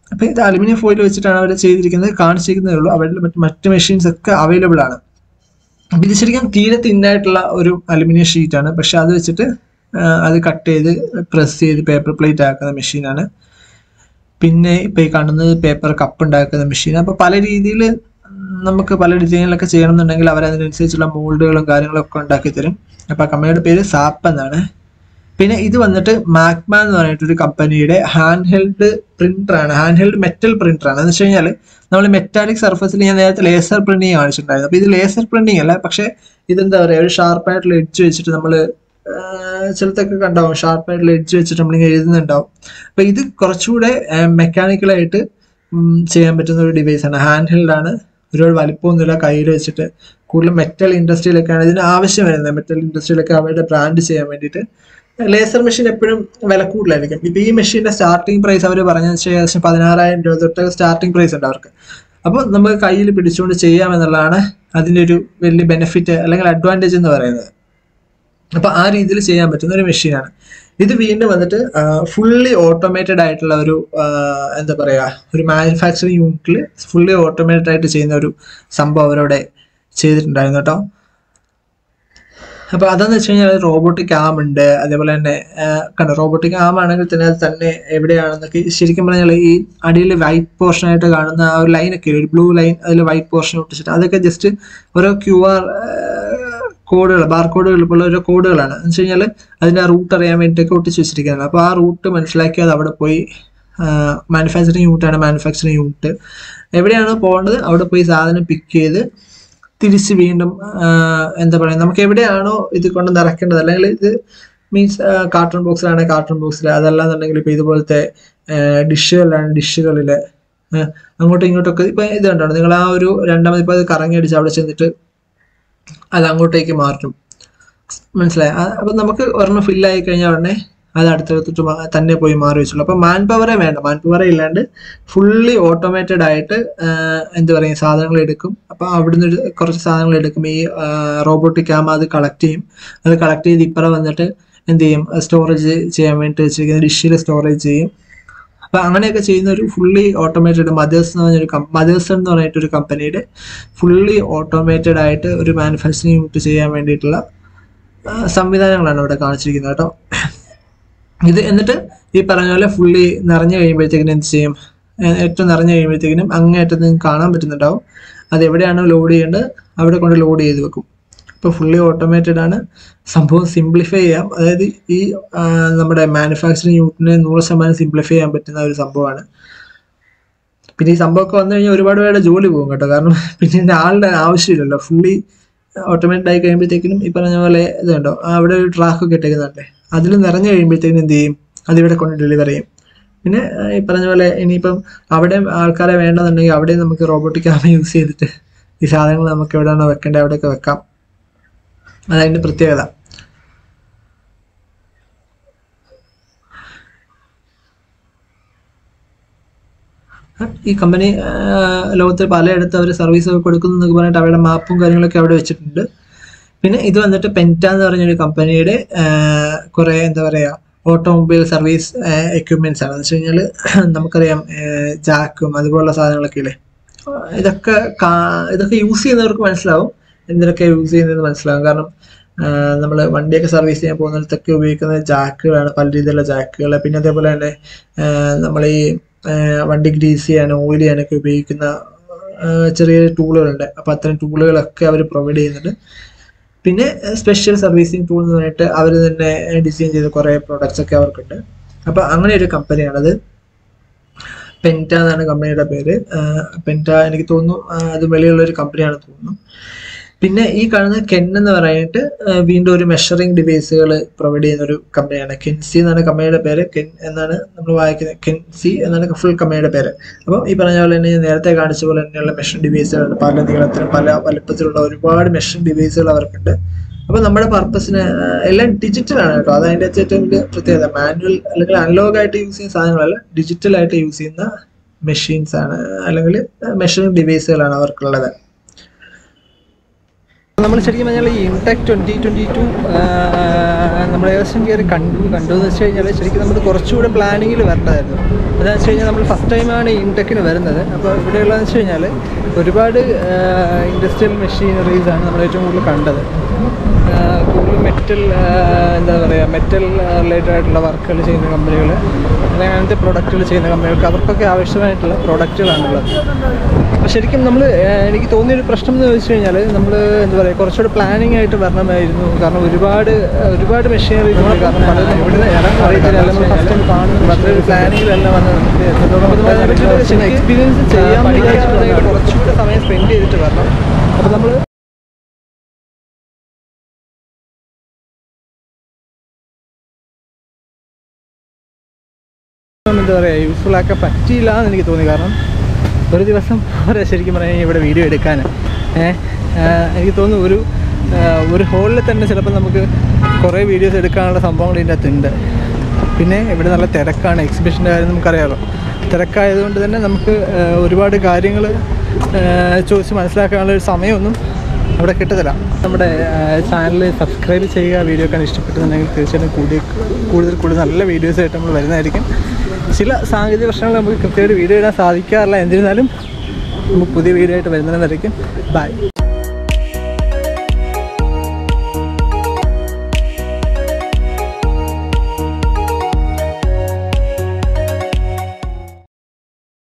അപ്പോൾ ഇത് അലുമിനിയം ഫോയിൽ വെച്ചിട്ടാണ് അവർ ചെയ്തിരിക്കുന്നത് കാണിച്ചിരിക്കുന്നതേ ഉള്ളൂ അവരുടെ മറ്റ് മറ്റ് മെഷീൻസ് ഒക്കെ അവൈലബിൾ ആണ് അപ്പം ഇത് ശരിക്കും തീരെ തിന്നായിട്ടുള്ള ഒരു അലുമിനിയം ഷീറ്റാണ് പക്ഷെ അത് വെച്ചിട്ട് ആ, അത് കട്ട് ചെയ്ത് പ്രസ് ചെയ്ത് പേപ്പർ പ്ലേറ്റ് ആക്കുന്ന മെഷീനാണ് പിന്നെ ഇപ്പം ഈ കാണുന്നത് പേപ്പർ കപ്പ് ഉണ്ടാക്കുന്ന മെഷീൻ അപ്പോൾ പല രീതിയിൽ നമുക്ക് പല ഡിസൈനിലൊക്കെ ചെയ്യണമെന്നുണ്ടെങ്കിൽ അവർ അതിനനുസരിച്ചുള്ള മോൾഡുകളും കാര്യങ്ങളൊക്കെ ഉണ്ടാക്കി തരും അപ്പോൾ ആ കമ്പനിയുടെ പേര് സാപ്പ് എന്നാണ് പിന്നെ ഇത് വന്നിട്ട് മാക്മ എന്ന് പറഞ്ഞിട്ടൊരു കമ്പനിയുടെ ഹാൻഡ് ഹെൽഡ് പ്രിന്റർ ആണ് ഹാൻഡ് ഹെൽഡ് മെറ്റൽ പ്രിന്റർ ആണ് എന്ന് വെച്ച് കഴിഞ്ഞാൽ നമ്മൾ മെറ്റാലിക് സർഫസിൽ ഞാൻ നേരത്തെ ലേസർ പ്രിന്റിങ് കാണിച്ചിട്ടുണ്ടായിരുന്നു അപ്പോൾ ഇത് ലേസർ പ്രിന്റിങ് അല്ല പക്ഷേ ഇതെന്താ പറയുക ഒരു ഷാർപ്പായിട്ടുള്ള എഡ്ജ് വെച്ചിട്ട് നമ്മൾ ചിലത്തൊക്കെ കണ്ടാവും ഷാർപ്പായിട്ടുള്ള എഡ്ജ് വെച്ചിട്ട് നമ്മളിങ്ങനെ എഴുതുന്നുണ്ടാവും അപ്പോൾ ഇത് കുറച്ചുകൂടെ മെക്കാനിക്കലായിട്ട് ചെയ്യാൻ പറ്റുന്ന ഒരു ഡിവൈസ് ആണ് ഹാൻഡ് ഹെൽഡ് ആണ് ഒരുപാട് വലിപ്പമൊന്നുമില്ല കയ്യിൽ വെച്ചിട്ട് കൂടുതലും മെറ്റൽ ഇൻഡസ്ട്രിയിലൊക്കെയാണ് ഇതിന് ആവശ്യം വരുന്നത് മെറ്റൽ ഇൻഡസ്ട്രിയിലൊക്കെ അവരുടെ ബ്രാൻഡ് ചെയ്യാൻ വേണ്ടിയിട്ട് ലേസർ മെഷീൻ എപ്പോഴും വില കൂടുതലായിരിക്കും ഇപ്പൊ ഈ മെഷീന്റെ സ്റ്റാർട്ടിംഗ് പ്രൈസ് അവർ പറഞ്ഞതെന്ന് വെച്ചാൽ ഏകദേശം പതിനാറായിരം രൂപ തൊട്ട് സ്റ്റാർട്ടിംഗ് പ്രൈസ് ഉണ്ട് അവർക്ക് അപ്പോൾ നമുക്ക് കയ്യിൽ പിടിച്ചുകൊണ്ട് ചെയ്യാമെന്നുള്ളതാണ് അതിൻ്റെ ഒരു വലിയ ബെനിഫിറ്റ് അല്ലെങ്കിൽ അഡ്വാൻറ്റേജ് എന്ന് പറയുന്നത് അപ്പൊ ആ രീതിയിൽ ചെയ്യാൻ പറ്റുന്ന ഒരു മെഷീനാണ് ഇത് വീണ്ടും വന്നിട്ട് ഫുള്ളി ഓട്ടോമേറ്റഡ് ആയിട്ടുള്ള ഒരു ആ, എന്താ പറയാ ഒരു മാനുഫാക്ചറിങ് യൂണിറ്റിൽ ഫുള്ളി ഓട്ടോമേറ്റഡ് ആയിട്ട് ചെയ്യുന്ന ഒരു സംഭവം അവരവിടെ ചെയ്തിട്ടുണ്ടായിരുന്നു കേട്ടോ അപ്പൊ അതെന്ന് വെച്ച് കഴിഞ്ഞാൽ റോബോട്ടിക് ആം ഉണ്ട് അതേപോലെ തന്നെ ആ, കണ്ടോ റോബോട്ടിക് ആം ആണെങ്കിൽ തന്നെ അത് തന്നെ എവിടെയാണെന്നൊക്കെ ശരിക്കും പറഞ്ഞാൽ ഈ അടിയിൽ വൈറ്റ് പോർഷൻ ആയിട്ട് കാണുന്ന ആ ഒരു ലൈൻ ഒക്കെ ഒരു ബ്ലൂ ലൈൻ അതിൽ വൈറ്റ് പോർഷൻ ഒട്ടിച്ചിട്ട് അതൊക്കെ ജസ്റ്റ് ഓരോ ക്യു ആർ കോഡുകൾ ബാർ കോഡുകൾ പോലുള്ള ഓരോ കോഡുകളാണ് എന്ന് വെച്ച് കഴിഞ്ഞാൽ അതിന്റെ റൂട്ട് അറിയാൻ വേണ്ടിയിട്ടൊക്കെ ഒട്ടിച്ച് വെച്ചിരിക്കുന്നത് അപ്പോൾ ആ റൂട്ട് മനസ്സിലാക്കി അത് അവിടെ പോയി മാനുഫാക്ചറിങ് യൂണിറ്റാണ് മാനുഫാക്ചറിങ് യൂണിറ്റ് എവിടെയാണോ പോകേണ്ടത് അവിടെ പോയി സാധനം പിക്ക് ചെയ്ത് തിരിച്ച് വീണ്ടും ആ, എന്താ പറയുക നമുക്ക് എവിടെയാണോ ഇത് കൊണ്ട് നിറയ്ക്കേണ്ടത് അല്ലെങ്കിൽ ഇത് മീൻസ് കാർട്ടൂൺ ബോക്സിലാണെങ്കിൽ കാർട്ടൂൺ ബോക്സിൽ അതല്ലാന്നുണ്ടെങ്കിൽ ഇപ്പോൾ ഇതുപോലത്തെ ഡിഷുകളിലാണ് ഡിഷുകളിൽ അങ്ങോട്ടും ഇങ്ങോട്ടൊക്കെ ഇപ്പം ഇത് കണ്ടോ നിങ്ങൾ ആ ഒരു രണ്ടാമത് ഇപ്പോൾ അത് കറങ്ങി അടിച്ച് അവിടെ ചെന്നിട്ട് അത് അങ്ങോട്ടേക്ക് മാറ്റും മനസ്സിലായി അപ്പം നമുക്ക് ഒരെണ്ണം ഫില്ലായി കഴിഞ്ഞാൽ ഉടനെ അത് അടുത്തടുത്തിട്ട് മാ- തന്നെ പോയി മാറി വെച്ചുള്ളൂ അപ്പം മാൻ പവറേ വേണ്ട മാൻ പവറേ ഇല്ലാണ്ട് ഫുള്ളി ഓട്ടോമേറ്റഡ് ആയിട്ട് ആഹ്, എന്താ പറയുക സാധനങ്ങൾ എടുക്കും അപ്പം അവിടുന്ന് ഒരു കുറച്ച് സാധനങ്ങൾ എടുക്കും ഈ റോബോട്ടിക് ആകുമ്പോൾ അത് കളക്ട് ചെയ്യും അത് കളക്ട് ചെയ്ത് ഇപ്പറ വന്നിട്ട് എന്ത് ചെയ്യും സ്റ്റോറേജ് ചെയ്യാൻ വേണ്ടി വെച്ചിരിക്കുന്ന ഡിഷിൽ സ്റ്റോറേജ് ചെയ്യും അപ്പം അങ്ങനെയൊക്കെ ചെയ്യുന്ന ഒരു ഫുള്ളി ഓട്ടോമേറ്റഡ് മദേഴ്സ് എന്ന് പറഞ്ഞൊരു മദേഴ്സ് എന്ന് പറഞ്ഞിട്ടൊരു കമ്പനിയുടെ ഫുള്ളി ഓട്ടോമേറ്റഡ് ആയിട്ട് ഒരു മാനുഫാക്ചറിങ് യൂണിറ്റ് ചെയ്യാൻ വേണ്ടിയിട്ടുള്ള ആ, സംവിധാനങ്ങളാണ് ഇവിടെ കാണിച്ചിരിക്കുന്നത് കേട്ടോ ഇത് എന്നിട്ട് ഈ പറഞ്ഞ പോലെ ഫുള്ളി നിറഞ്ഞു കഴിയുമ്പോഴത്തേക്കിനും എന്ത് ചെയ്യും ഏ- ഏറ്റവും നിറഞ്ഞു കഴിയുമ്പോഴത്തേക്കിനും അങ്ങേയറ്റത്ത് നിങ്ങൾക്ക് കാണാൻ പറ്റുന്നുണ്ടാവും അത് എവിടെയാണോ ലോഡ് ചെയ്യേണ്ടത് അവിടെ കൊണ്ട് ലോഡ് ചെയ്ത് വെക്കും ഇപ്പോൾ ഫുള്ളി ഓട്ടോമേറ്റഡ് ആണ് സംഭവം സിംപ്ലിഫൈ ചെയ്യാം അതായത് ഈ ആ, നമ്മുടെ മാനുഫാക്ചറിങ് യൂണിറ്റിനെ നൂറ് ശതമാനം സിംപ്ലിഫൈ ചെയ്യാൻ പറ്റുന്ന ഒരു സംഭവമാണ് പിന്നെ ഈ സംഭവമൊക്കെ വന്നു കഴിഞ്ഞാൽ ഒരുപാട് പേരുടെ ജോലി പോകും കേട്ടോ കാരണം പിന്നെ ഇതിന്റെ ആളുടെ ആവശ്യമില്ലല്ലോ ഫുള്ളി ഓട്ടോമേറ്റഡ് ആയി കഴിയുമ്പോഴത്തേക്കിനും ഈ പറഞ്ഞ പോലെ ഇത് കണ്ടോ ആ അവിടെ ഒരു ട്രാക്ക് ഒക്കെ ഇട്ടേക്കുന്നുണ്ടേ അതിൽ നിറഞ്ഞു കഴിയുമ്പോഴത്തേക്കിനും എന്ത് ചെയ്യും അതിവിടെ കൊണ്ട് ഡെലിവർ ചെയ്യും പിന്നെ ആ, ഈ പറഞ്ഞ പോലെ ഇനിയിപ്പം അവിടെ ആൾക്കാരെ വേണമെന്നുണ്ടെങ്കിൽ അവിടെ നമുക്ക് റോബോട്ടിക് ക്യാമറ യൂസ് ചെയ്തിട്ട് ഈ സാധനങ്ങൾ നമുക്ക് എവിടെയാണോ വെക്കേണ്ടത് അവിടെയൊക്കെ വെക്കാം അതതിന്റെ പ്രത്യേകത ഈ കമ്പനി ലോകത്തിൽ പലയിടത്ത് അവർ സർവീസ് ഒക്കെ കൊടുക്കുന്നു എന്നൊക്കെ പറഞ്ഞിട്ട് അവരുടെ മാപ്പും കാര്യങ്ങളൊക്കെ അവിടെ വെച്ചിട്ടുണ്ട് പിന്നെ ഇത് വന്നിട്ട് പെൻറ്റ എന്ന് പറഞ്ഞൊരു കമ്പനിയുടെ കുറേ എന്താ പറയുക ഓട്ടോമൊബൈൽ സർവീസ് എക്യുപ്മെന്റ്സ് ആണ് എന്ന് വെച്ച് കഴിഞ്ഞാൽ നമുക്കറിയാം ജാക്കും അതുപോലുള്ള സാധനങ്ങളൊക്കെ ഇല്ലേ ആ, ഇതൊക്കെ കാ- ഇതൊക്കെ യൂസ് ചെയ്യുന്നവർക്ക് മനസ്സിലാവും എന്തിനൊക്കെ യൂസ് ചെയ്യുന്നതെന്ന് മനസ്സിലാവും കാരണം നമ്മൾ വണ്ടിയൊക്കെ സർവീസ് ചെയ്യാൻ പോകുന്നിടത്തൊക്കെ ഉപയോഗിക്കുന്ന ജാക്കുകളാണ് പല രീതിയിലുള്ള ജാക്കുകൾ പിന്നെ അതേപോലെ തന്നെ നമ്മൾ ഈ ആ, വണ്ടി ഗ്രീസ് ചെയ്യാൻ ഓയിൽ ചെയ്യാനൊക്കെ ഉപയോഗിക്കുന്ന ആ, ചെറിയ ടൂളുകളുണ്ട് അപ്പോൾ അത്തരം ടൂളുകളൊക്കെ അവർ പ്രൊവൈഡ് ചെയ്യുന്നുണ്ട് പിന്നെ സ്പെഷ്യൽ സർവീസിങ് ടൂൾ എന്ന് പറഞ്ഞിട്ട് അവർ തന്നെ ഡിസൈൻ ചെയ്ത കുറേ പ്രോഡക്റ്റ്സ് ഒക്കെ അവർക്കുണ്ട് അപ്പോൾ അങ്ങനെ ഒരു കമ്പനിയാണത് പെൻറ്റ എന്നാണ് കമ്പനിയുടെ പേര് പെൻറ്റ എനിക്ക് തോന്നുന്നു ആ, അത് വെളിയുള്ള ഒരു കമ്പനിയാണെന്ന് തോന്നുന്നു പിന്നെ ഈ കാണുന്ന കെൻ എന്ന് പറഞ്ഞിട്ട് ആ, വീണ്ടും ഒരു മെഷറിംഗ് ഡിവൈസുകൾ പ്രൊവൈഡ് ചെയ്യുന്ന ഒരു കമ്പനിയാണ് കെൻസി എന്നാണ് കമ്പനിയുടെ പേര് കെൻ എന്നാണ് നമ്മൾ വായിക്കുന്നത് കെൻസി എന്നാണ് ഫുൾ കമ്പനിയുടെ പേര് അപ്പം ഈ പറഞ്ഞ പോലെ തന്നെ ഞാൻ നേരത്തെ കാണിച്ച പോലെ തന്നെയുള്ള മെഷീൻ ഡിവൈസുകളുണ്ട് പല നീളത്തിലും പല വലുപ്പത്തിലുള്ള ഒരുപാട് മെഷീൻ ഡിവൈസുകൾ അവർക്കുണ്ട് അപ്പോൾ നമ്മുടെ പർപ്പസിന് എല്ലാം ഡിജിറ്റൽ ആണ് കേട്ടോ അതതിൻ്റെ ഏറ്റവും വലിയ പ്രത്യേകത മാനുവൽ അല്ലെങ്കിൽ അനലോഗ് ആയിട്ട് യൂസ് ചെയ്യുന്ന സാധനങ്ങളല്ല ഡിജിറ്റൽ ആയിട്ട് യൂസ് ചെയ്യുന്ന മെഷീൻസ് ആണ് അല്ലെങ്കിൽ മെഷീൻ ഡിവൈസുകളാണ് അവർക്കുള്ളത് നമ്മൾ ശരിക്കും പറഞ്ഞാൽ ഈ ഇൻടെക് ട്വൻറ്റി ട്വൻറ്റി ടു നമ്മൾ ഏകദേശം കയറി കണ്ടു കണ്ടു എന്ന് വെച്ച് കഴിഞ്ഞാൽ ശരിക്കും നമ്മൾ കുറച്ചുകൂടെ പ്ലാനിങ്ങിൽ വരേണ്ടതായിരുന്നു എന്താണെന്ന് വെച്ച് കഴിഞ്ഞാൽ നമ്മൾ ഫസ്റ്റ് ടൈമാണ് ഇൻടെക്കിന് വരുന്നത് അപ്പോൾ ഇവിടെയുള്ളതെന്ന് വെച്ച് കഴിഞ്ഞാൽ ഒരുപാട് ഇൻഡസ്ട്രിയൽ മെഷീനറീസ് ആണ് നമ്മൾ ഏറ്റവും കൂടുതൽ കണ്ടത് ആഹ് കൂടുതൽ മെറ്റൽ എന്താ പറയുക മെറ്റൽ റിലേറ്റഡ് ആയിട്ടുള്ള വർക്കുകൾ ചെയ്യുന്ന കമ്പനികൾ അല്ലെങ്കിൽ അങ്ങനത്തെ പ്രൊഡക്റ്റുകൾ ചെയ്യുന്ന കമ്പനികൾക്ക് അവർക്കൊക്കെ ആവശ്യമായിട്ടുള്ള പ്രൊഡക്റ്റുകളാണുള്ളത് അപ്പോൾ ശരിക്കും നമ്മൾ എനിക്ക് തോന്നിയൊരു പ്രശ്നം എന്ന് വെച്ച് കഴിഞ്ഞാൽ നമ്മൾ എന്താ പറയുക കുറച്ചുകൂടെ പ്ലാനിങ് ആയിട്ട് വരണമായിരുന്നു കാരണം ഒരുപാട് ഒരുപാട് മെഷീനറീസ് ഉണ്ട് കാരണം പലരും ഇവിടുന്ന് ഇറങ്ങാൻ അറിയത്തില്ല നമ്മൾ ഫസ്റ്റ് ടൈം കാണുന്നത് അത്രയൊരു പ്ലാനിങ്ങിലല്ല വന്ന് നമുക്ക് എത്രത്തോളം എക്സ്പീരിയൻസ് ചെയ്യാൻ പഠിക്കാനായിട്ട് കുറച്ചുകൂടെ സമയം സ്പെൻഡ് ചെയ്തിട്ട് വരണം അപ്പോൾ നമ്മൾ എന്താ പറയുക യൂസ്ഫുൾ ആക്കാൻ പറ്റിയില്ല എന്ന് എനിക്ക് തോന്നി കാരണം ഒരു ദിവസം വരെ ശരിക്കും പറഞ്ഞാൽ ഇവിടെ വീഡിയോ എടുക്കാൻ ഏഹ് എനിക്ക് തോന്നുന്നു ഒരു ആ, ഒരു ഹോളിൽ തന്നെ ചിലപ്പോൾ നമുക്ക് കുറേ വീഡിയോസ് എടുക്കാനുള്ള സംഭവങ്ങൾ ഇതിൻ്റെ അകത്തുണ്ട് പിന്നെ ഇവിടെ നല്ല തിരക്കാണ് എക്സിബിഷൻ്റെ കാര്യം നമുക്കറിയാമല്ലോ തിരക്കായതുകൊണ്ട് തന്നെ നമുക്ക് ആ, ഒരുപാട് കാര്യങ്ങൾ ചോദിച്ച് മനസ്സിലാക്കാനുള്ള ഒരു സമയമൊന്നും അവിടെ കിട്ടത്തില്ല നമ്മുടെ ചാനൽ സബ്സ്ക്രൈബ് ചെയ്യുക വീഡിയോ ഒക്കെ ഇഷ്ടപ്പെട്ടെന്നുണ്ടെങ്കിൽ തീർച്ചയായിട്ടും കൂടി കൂടുതൽ കൂടുതൽ നല്ല വീഡിയോസ് ആയിട്ട് നമ്മൾ വരുന്നതായിരിക്കും ചില സാങ്കേതിക പ്രശ്നങ്ങൾ നമുക്ക് കൃത്യമായിട്ട് വീഡിയോ ഇടാൻ സാധിക്കാറില്ല എന്നിരുന്നാലും നമുക്ക് പുതിയ വീഡിയോ ആയിട്ട് വരുന്നതായിരിക്കും ബൈ